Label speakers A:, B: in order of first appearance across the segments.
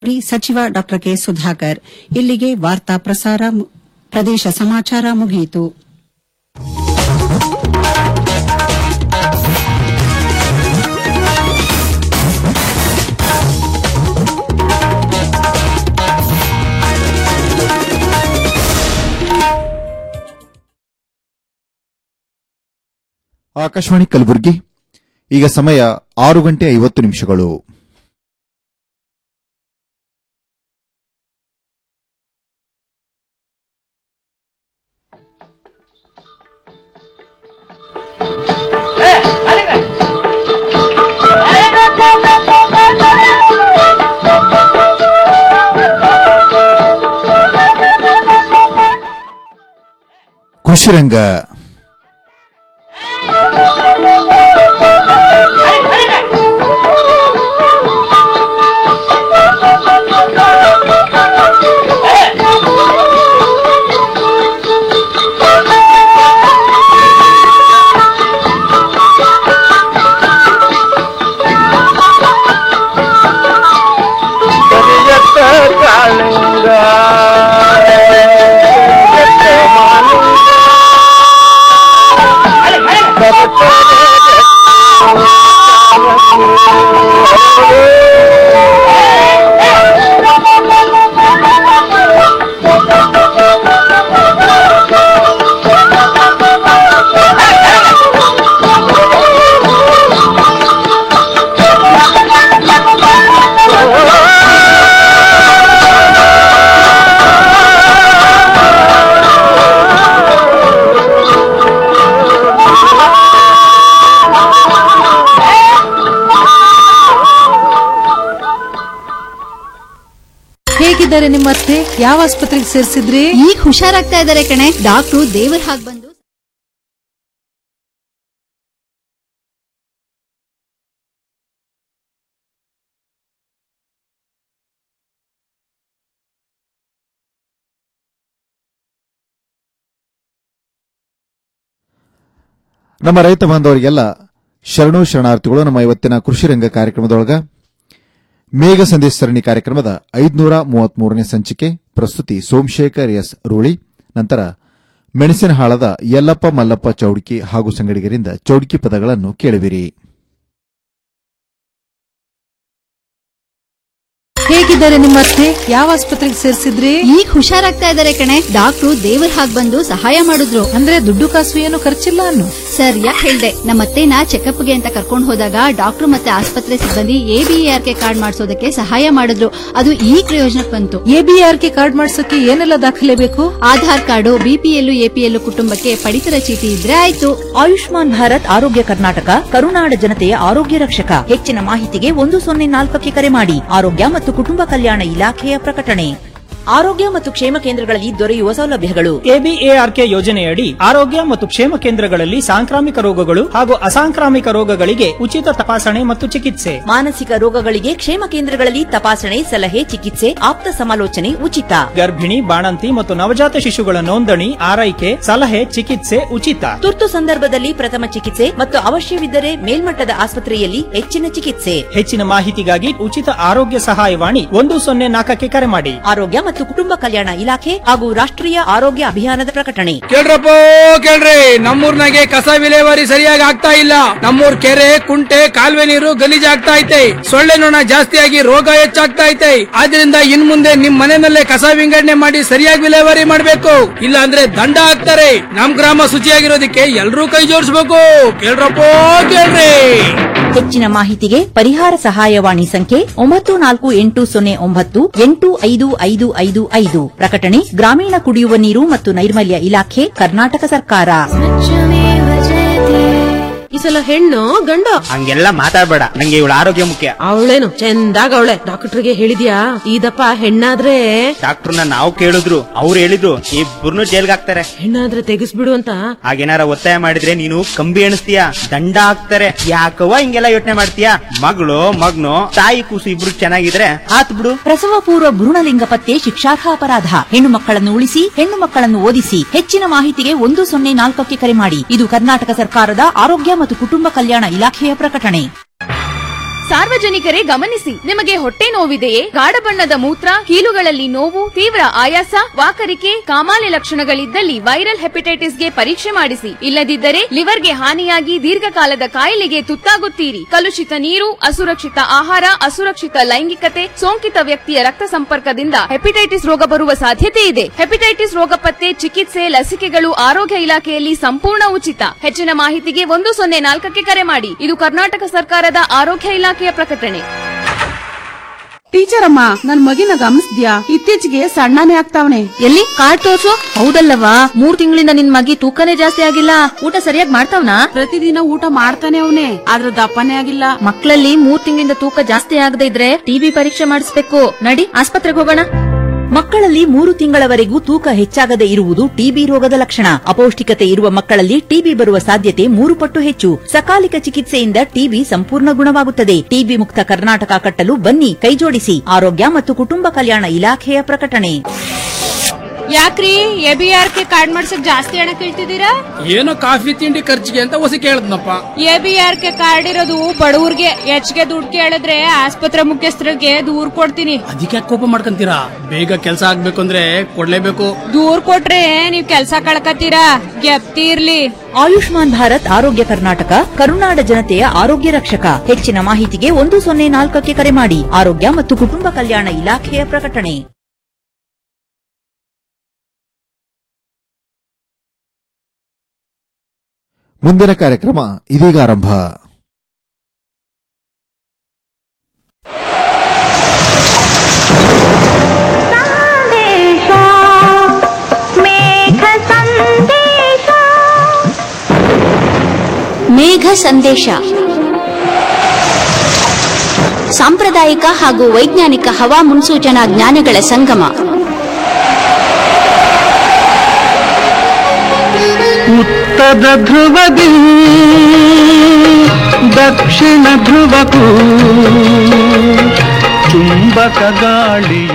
A: ಸಚಿವ ಡಾ ಕೆ ಸುಧಾಕರ್ ಇಲ್ಲಿಗೆ ವಾರ್ತಾ ಪ್ರಸಾರ ಮು- ಪ್ರದೇಶ ಸಮಾಚಾರ ಮುಗಿಯಿತು
B: ಆಕಾಶವಾಣಿ ಕಲಬುರಗಿ ಈಗ ಸಮಯ ಆರು ಗಂಟೆ ಐವತ್ತು ನಿಮಿಷಗಳು ಕೃಷಿರಂಗ
C: ಕರಿಯತ್ತ ಕಾಳಿಂಗ ಕರಿಯತ್ತ ಮಾಲಿಂಗ
D: ಹೇಗಿದ್ದಾರೆ ನಿಮ್ಮ ಅತ್ತೆ ಯಾವ ಆಸ್ಪತ್ರೆಗೆ ಸೇರಿಸಿದ್ರಿ
E: ಈಗ ಹುಷಾರಾಗ್ತಾ ಇದಾರೆ ಕಣೆ ಡಾಕ್ಟ್ರು ದೇವರ ಹಾಗೆ ಬಂದು
B: ನಮ್ಮ ರೈತ ಬಾಂಧವರಿಗೆಲ್ಲ ಶರಣು ಶರಣಾರ್ಥಿಗಳು ನಮ್ಮ ಇವತ್ತಿನ ಕೃಷಿ ರಂಗ ಕಾರ್ಯಕ್ರಮದೊಳಗ ಮೇಘ ಸಂದೇಶ ಸರಣಿ ಕಾರ್ಯಕ್ರಮದ ಐದುನೂರ ಮೂವತ್ಮೂರನೇ ಸಂಚಿಕೆ ಪ್ರಸ್ತುತಿ ಸೋಮಶೇಖರ್ ಎಸ್ ರೂಳಿ ನಂತರ ಮೆಣಸಿನ ಹಾಳದ ಯಲ್ಲಪ್ಪ ಮಲ್ಲಪ್ಪ ಚೌಡಿಕಿ ಹಾಗೂ ಸಂಗಡಿಗರಿಂದ ಚೌಡಿಕಿ ಪದಗಳನ್ನು ಕೇಳುವಿರಿ
D: ಹೇಗಿದ್ದಾರೆ ನಿಮ್ಮ ಅತ್ತೆ ಯಾವ ಆಸ್ಪತ್ರೆಗೆ ಸೇರಿಸಿದ್ರಿ
E: ಈಗ ಹುಷಾರಾಗ್ತಾ ಇದಾರೆ ಕಣೆ ಡಾಕ್ಟ್ರು ದೇವರ ಹಾಗೆ ಬಂದು ಸಹಾಯ ಮಾಡಿದ್ರು
D: ಅಂದ್ರೆ ದುಡ್ಡು ಕಾಸು ಏನು ಖರ್ಚಿಲ್ಲ ಅನ್ನು
E: ಸರ್ ಯಾಕೆ ಹೇಳ್ದೆ ನಮ್ಮತ್ತೆನ ಚೆಕಪ್ಗೆ ಅಂತ ಕರ್ಕೊಂಡು ಹೋದಾಗ ಡಾಕ್ಟ್ರು ಮತ್ತೆ ಆಸ್ಪತ್ರೆ ಸಿಬ್ಬಂದಿ ಎಬಿಆರ್ಕೆ ಕಾರ್ಡ್ ಮಾಡಿಸೋದಕ್ಕೆ ಸಹಾಯ ಮಾಡಿದ್ರು ಅದು ಈ ಪ್ರಯೋಜನಕ್ಕೆ ಬಂತು
D: ಎಬಿಆರ್ ಕೆ ಕಾರ್ಡ್ ಮಾಡ್ಸೋಕೆ ಏನೆಲ್ಲ ದಾಖಲೆ ಬೇಕು
E: ಆಧಾರ್ ಕಾರ್ಡು ಬಿಪಿಎಲ್ ಎಪಿಎಲ್ ಕುಟುಂಬಕ್ಕೆ ಪಡಿತರ ಚೀಟಿ ಇದ್ರೆ ಆಯ್ತು
F: ಆಯುಷ್ಮಾನ್ ಭಾರತ್ ಆರೋಗ್ಯ ಕರ್ನಾಟಕ ಕರುನಾಡ ಜನತೆಯ ಆರೋಗ್ಯ ರಕ್ಷಕ ಹೆಚ್ಚಿನ ಮಾಹಿತಿಗೆ ಒಂದು ಸೊನ್ನೆ ನಾಲ್ಕಕ್ಕೆ ಕರೆ ಮಾಡಿ ಆರೋಗ್ಯ ಮತ್ತು ಕುಟುಂಬ ಕಲ್ಯಾಣ ಇಲಾಖೆಯ ಪ್ರಕಟಣೆ ಆರೋಗ್ಯ ಮತ್ತು ಕ್ಷೇಮ ಕೇಂದ್ರಗಳಲ್ಲಿ ದೊರೆಯುವ ಸೌಲಭ್ಯಗಳು
G: ಎಬಿಎಆರ್ಕೆ ಯೋಜನೆಯಡಿ ಆರೋಗ್ಯ ಮತ್ತು ಕ್ಷೇಮ ಕೇಂದ್ರಗಳಲ್ಲಿ ಸಾಂಕ್ರಾಮಿಕ ರೋಗಗಳು ಹಾಗೂ ಅಸಾಂಕ್ರಾಮಿಕ ರೋಗಗಳಿಗೆ ಉಚಿತ ತಪಾಸಣೆ ಮತ್ತು ಚಿಕಿತ್ಸೆ
F: ಮಾನಸಿಕ ರೋಗಗಳಿಗೆ ಕ್ಷೇಮ ಕೇಂದ್ರಗಳಲ್ಲಿ ತಪಾಸಣೆ ಸಲಹೆ ಚಿಕಿತ್ಸೆ ಆಪ್ತ ಸಮಾಲೋಚನೆ ಉಚಿತ
G: ಗರ್ಭಿಣಿ ಬಾಣಂತಿ ಮತ್ತು ನವಜಾತ ಶಿಶುಗಳ ನೋಂದಣಿ ಆರೈಕೆ ಸಲಹೆ ಚಿಕಿತ್ಸೆ ಉಚಿತ
F: ತುರ್ತು ಸಂದರ್ಭದಲ್ಲಿ ಪ್ರಥಮ ಚಿಕಿತ್ಸೆ ಮತ್ತು ಅವಶ್ಯವಿದ್ದರೆ ಮೇಲ್ಮಟ್ಟದ ಆಸ್ಪತ್ರೆಯಲ್ಲಿ ಹೆಚ್ಚಿನ ಚಿಕಿತ್ಸೆ
G: ಹೆಚ್ಚಿನ ಮಾಹಿತಿಗಾಗಿ ಉಚಿತ ಆರೋಗ್ಯ ಸಹಾಯವಾಣಿ ಒಂದು ಸೊನ್ನೆ ನಾಲ್ಕಕ್ಕೆ ಕರೆ ಮಾಡಿ
F: ಆರೋಗ್ಯ ಮತ್ತು ಕುಟುಂಬ ಕಲ್ಯಾಣ ಇಲಾಖೆ ಹಾಗೂ ರಾಷ್ಟ್ರೀಯ ಆರೋಗ್ಯ ಅಭಿಯಾನದ ಪ್ರಕಟಣೆ
C: ಕೇಳ್ರಪ್ಪ ಕೇಳ್ರಿ ನಮ್ಮೂರ್ನಾಗೆ ಕಸ ವಿಲೇವಾರಿ ಸರಿಯಾಗಿ ಆಗ್ತಾ ಇಲ್ಲ ನಮ್ಮೂರ್ ಕೆರೆ ಕುಂಟೆ ಕಾಲುವೆ ನೀರು ಗಲೀಜ್ ಆಗ್ತಾ ಐತೆ ಸೊಳ್ಳೆ ನೊಣ ಜಾಸ್ತಿಯಾಗಿ ರೋಗ ಹೆಚ್ಚಾಗ್ತಾ ಐತೆ ಆದ್ರಿಂದ ಇನ್ ಮುಂದೆ ನಿಮ್ ಮನೆಯಲ್ಲೇ ಕಸ ವಿಂಗಡಣೆ ಮಾಡಿ ಸರಿಯಾಗಿ ವಿಲೇವಾರಿ ಮಾಡ್ಬೇಕು ಇಲ್ಲ ಅಂದ್ರೆ ದಂಡ ಹಾಕ್ತಾರೆ ನಮ್ ಗ್ರಾಮ ಶುಚಿಯಾಗಿರೋದಕ್ಕೆ ಎಲ್ರೂ ಕೈ ಜೋಡಿಸ್ಬೇಕು ಕೇಳ್ರಪ್ಪ ಕೇಳ್ರಿ
F: ಹೆಚ್ಚಿನ ಮಾಹಿತಿಗೆ ಪರಿಹಾರ ಸಹಾಯವಾಣಿ ಸಂಖ್ಯೆ ಒಂಬತ್ತು ನಾಲ್ಕು ಎಂಟು ಸೊನ್ನೆ ಒಂಬತ್ತು ಎಂಟು ಐದು ಐದು ಐದು ಐದು ಪ್ರಕಟಣೆ ಗ್ರಾಮೀಣ ಕುಡಿಯುವ ನೀರು ಮತ್ತು ನೈರ್ಮಲ್ಯ ಇಲಾಖೆ ಕರ್ನಾಟಕ ಸರ್ಕಾರ
H: ಈ ಸಲ ಹೆಣ್ಣು ಗಂಡ
I: ಹಂಗೆಲ್ಲ ಮಾತಾಡ್ಬೇಡ ನಂಗೆ ಇವಳ ಆರೋಗ್ಯ ಮುಖ್ಯ
H: ಅವಳೇನು ಚಂದಾಗ ಅವಳೆ ಡಾಕ್ಟರ್ಗೆ ಹೇಳಿದ್ಯಾ ಇದಪ್ಪ ಹೆಣ್ಣಾದ್ರೆ
I: ಡಾಕ್ಟರ್ನ ನಾವು ಕೇಳಿದ್ರು ಅವ್ರು ಹೇಳಿದ್ರು ಇಬ್ಬರನ್ನು ಜೈಲ್ಗೆ ಹಾಕ್ತಾರೆ
H: ಹೆಣ್ಣಾದ್ರೆ ತೆಗಿಸ್ಬಿಡು ಅಂತ
I: ಹಾಗೇನಾರ ಒತ್ತಾಯ ಮಾಡಿದ್ರೆ ನೀನು ಕಂಬಿ ಎಣಿಸ್ತೀಯ ದಂಡ ಹಾಕ್ತಾರೆ ಯಾಕವ್ವ ಹಿಂಗೆಲ್ಲ ಯೋಚನೆ ಮಾಡ್ತೀಯ ಮಗಳು ಮಗ್ನು ತಾಯಿ ಕೂಸು ಇಬ್ರು ಚೆನ್ನಾಗಿದ್ರೆ ಹಾತ್ ಬಿಡು
F: ಪ್ರಸವ ಪೂರ್ವ ಭ್ರೂಣಲಿಂಗ ಪತ್ತೆ ಶಿಕ್ಷಾರ್ಹ ಅಪರಾಧ ಹೆಣ್ಣು ಮಕ್ಕಳನ್ನು ಉಳಿಸಿ ಹೆಣ್ಣು ಮಕ್ಕಳನ್ನು ಓದಿಸಿ ಹೆಚ್ಚಿನ ಮಾಹಿತಿಗೆ ಒಂದು ಸೊನ್ನೆ ನಾಲ್ಕಕ್ಕೆ ಕರೆ ಮಾಡಿ ಇದು ಕರ್ನಾಟಕ ಸರ್ಕಾರದ ಆರೋಗ್ಯ ಮತ್ತು ಕುಟುಂಬ ಕಲ್ಯಾಣ ಇಲಾಖೆಯ ಪ್ರಕಟಣೆ
J: ಸಾರ್ವಜನಿಕರೇ ಗಮನಿಸಿ ನಿಮಗೆ ಹೊಟ್ಟೆ ನೋವಿದೆಯೇ ಗಾಢ ಬಣ್ಣದ ಮೂತ್ರ ಕೀಲುಗಳಲ್ಲಿ ನೋವು ತೀವ್ರ ಆಯಾಸ ವಾಕರಿಕೆ ಕಾಮಾಲೆ ಲಕ್ಷಣಗಳಿದ್ದಲ್ಲಿ ವೈರಲ್ ಹೆಪಟೈಟಿಸ್ಗೆ ಪರೀಕ್ಷೆ ಮಾಡಿಸಿ ಇಲ್ಲದಿದ್ದರೆ ಲಿವರ್ಗೆ ಹಾನಿಯಾಗಿ ದೀರ್ಘಕಾಲದ ಕಾಯಿಲೆಗೆ ತುತ್ತಾಗುತ್ತೀರಿ ಕಲುಷಿತ ನೀರು ಅಸುರಕ್ಷಿತ ಆಹಾರ ಅಸುರಕ್ಷಿತ ಲೈಂಗಿಕತೆ ಸೋಂಕಿತ ವ್ಯಕ್ತಿಯ ರಕ್ತ ಸಂಪರ್ಕದಿಂದ ಹೆಪಟೈಟಿಸ್ ರೋಗ ಬರುವ ಸಾಧ್ಯತೆ ಇದೆ ಹೆಪಟೈಟಿಸ್ ರೋಗ ಪತ್ತೆ ಚಿಕಿತ್ಸೆ ಲಸಿಕೆಗಳು ಆರೋಗ್ಯ ಇಲಾಖೆಯಲ್ಲಿ ಸಂಪೂರ್ಣ ಉಚಿತ ಹೆಚ್ಚಿನ ಮಾಹಿತಿಗೆ ಒಂದು ಸೊನ್ನೆ ನಾಲ್ಕಕ್ಕೆ ಕರೆ ಮಾಡಿ ಇದು ಕರ್ನಾಟಕ ಸರ್ಕಾರದ ಆರೋಗ್ಯ ಇಲಾಖೆಯ ಪ್ರಕಟಣೆ
K: ಟೀಚರ್ ಅಮ್ಮ ನನ್ ಮಗಿನ ಗಮನಿಸ್ದ್ಯಾ ಇತ್ತೀಚೆಗೆ ಸಣ್ಣನೇ ಆಗ್ತಾವನೆ
F: ಎಲ್ಲಿ ಕಾರ್ಡ್ ತೋರ್ಸು ಹೌದಲ್ಲವಾ ಮೂರ್ ತಿಂಗಳಿಂದ ನಿನ್ ಮಗಿ ತೂಕನೇ ಜಾಸ್ತಿ ಆಗಿಲ್ಲ ಊಟ ಸರಿಯಾಗಿ ಮಾಡ್ತಾವ್ನಾ
K: ಪ್ರತಿದಿನ ಊಟ ಮಾಡ್ತಾನೆ ಅವನೇ ಆದ್ರ ದಪ್ಪನೇ ಆಗಿಲ್ಲ
F: ಮಕ್ಕಳಲ್ಲಿ ಮೂರ್ ತಿಂಗಳಿಂದ ತೂಕ ಜಾಸ್ತಿ ಆಗದೆ ಇದ್ರೆ ಟಿಬಿ ಪರೀಕ್ಷೆ ಮಾಡಿಸ್ಬೇಕು ನಡಿ ಆಸ್ಪತ್ರೆಗೆ ಹೋಗೋಣ ಮಕ್ಕಳಲ್ಲಿ ಮೂರು ತಿಂಗಳವರೆಗೂ ತೂಕ ಹೆಚ್ಚಾಗದೆ ಇರುವುದು ಟಿಬಿ ರೋಗದ ಲಕ್ಷಣ ಅಪೌಷ್ಟಿಕತೆ ಇರುವ ಮಕ್ಕಳಲ್ಲಿ ಟಿಬಿ ಬರುವ ಸಾಧ್ಯತೆ ಮೂರು ಪಟ್ಟು ಹೆಚ್ಚು ಸಕಾಲಿಕ ಚಿಕಿತ್ಸೆಯಿಂದ ಟಿಬಿ ಸಂಪೂರ್ಣ ಗುಣವಾಗುತ್ತದೆ ಟಿಬಿ ಮುಕ್ತ ಕರ್ನಾಟಕ ಕಟ್ಟಲು ಬನ್ನಿ ಕೈಜೋಡಿಸಿ ಆರೋಗ್ಯ ಮತ್ತು ಕುಟುಂಬ ಕಲ್ಯಾಣ ಇಲಾಖೆಯ ಪ್ರಕಟಣೆ
L: ಯಾಕ್ರಿ ಎಬಿಆರ್ಕೆ ಕಾರ್ಡ್ ಮಾಡ್ಸಕ್ ಜಾಸ್ತಿ ಹಣ ಕೇಳ್ತಿದ್ದೀರಾ
C: ಏನೋ ಕಾಫಿ ತಿಂಡಿ ಖರ್ಚಿಗೆ ಅಂತ ಹೊಸ ಕೇಳದ್ನಪ್ಪ
L: ಎಬಿಆರ್ಕೆ ಕಾರ್ಡ್ ಇರೋದು ಬಡವ್ರಿಗೆ ಹೆಚ್ಚಿಗೆ ದುಡ್ಡು ಕೇಳಿದ್ರೆ ಆಸ್ಪತ್ರೆ ಮುಖ್ಯಸ್ಥರಿಗೆ ದೂರ್ ಕೊಡ್ತೀನಿ
C: ಅದಕ್ಕೆ ಯಾಕ್ ಕೋಪ ಮಾಡ್ಕೊಂತೀರಾ ಬೇಗ ಕೆಲಸ ಆಗ್ಬೇಕು ಅಂದ್ರೆ ಕೊಡ್ಲೇಬೇಕು
L: ದೂರ್ ಕೊಟ್ರೆ ನೀವ್ ಕೆಲ್ಸ ಕಳ್ಕತ್ತೀರಾ ಗೆಪ್ತಿ ಇರ್ಲಿ
F: ಆಯುಷ್ಮಾನ್ ಭಾರತ್ ಆರೋಗ್ಯ ಕರ್ನಾಟಕ ಕರುನಾಡ ಜನತೆಯ ಆರೋಗ್ಯ ರಕ್ಷಕ ಹೆಚ್ಚಿನ ಮಾಹಿತಿಗೆ ಒಂದು ಸೊನ್ನೆ ನಾಲ್ಕಕ್ಕೆ ಕರೆ ಮಾಡಿ ಆರೋಗ್ಯ ಮತ್ತು ಕುಟುಂಬ ಕಲ್ಯಾಣ ಇಲಾಖೆಯ ಪ್ರಕಟಣೆ
B: ಮುಂದಿನ ಕಾರ್ಯಕ್ರಮ ಇದೀಗ ಆರಂಭ
M: ಮೇಘ ಸಂದೇಶ ಸಾಂಪ್ರದಾಯಿಕ ಹಾಗೂ ವೈಜ್ಞಾನಿಕ ಹವಾ ಮುನ್ಸೂಚನಾ ಜ್ಞಾನಗಳ ಸಂಗಮ
N: ಉತ್ತರ ಧ್ರುವದಿ ದಕ್ಷಿಣ ಧ್ರುವಕ್ಕೂ ಚುಂಬಕ ಗಾಳಿಯು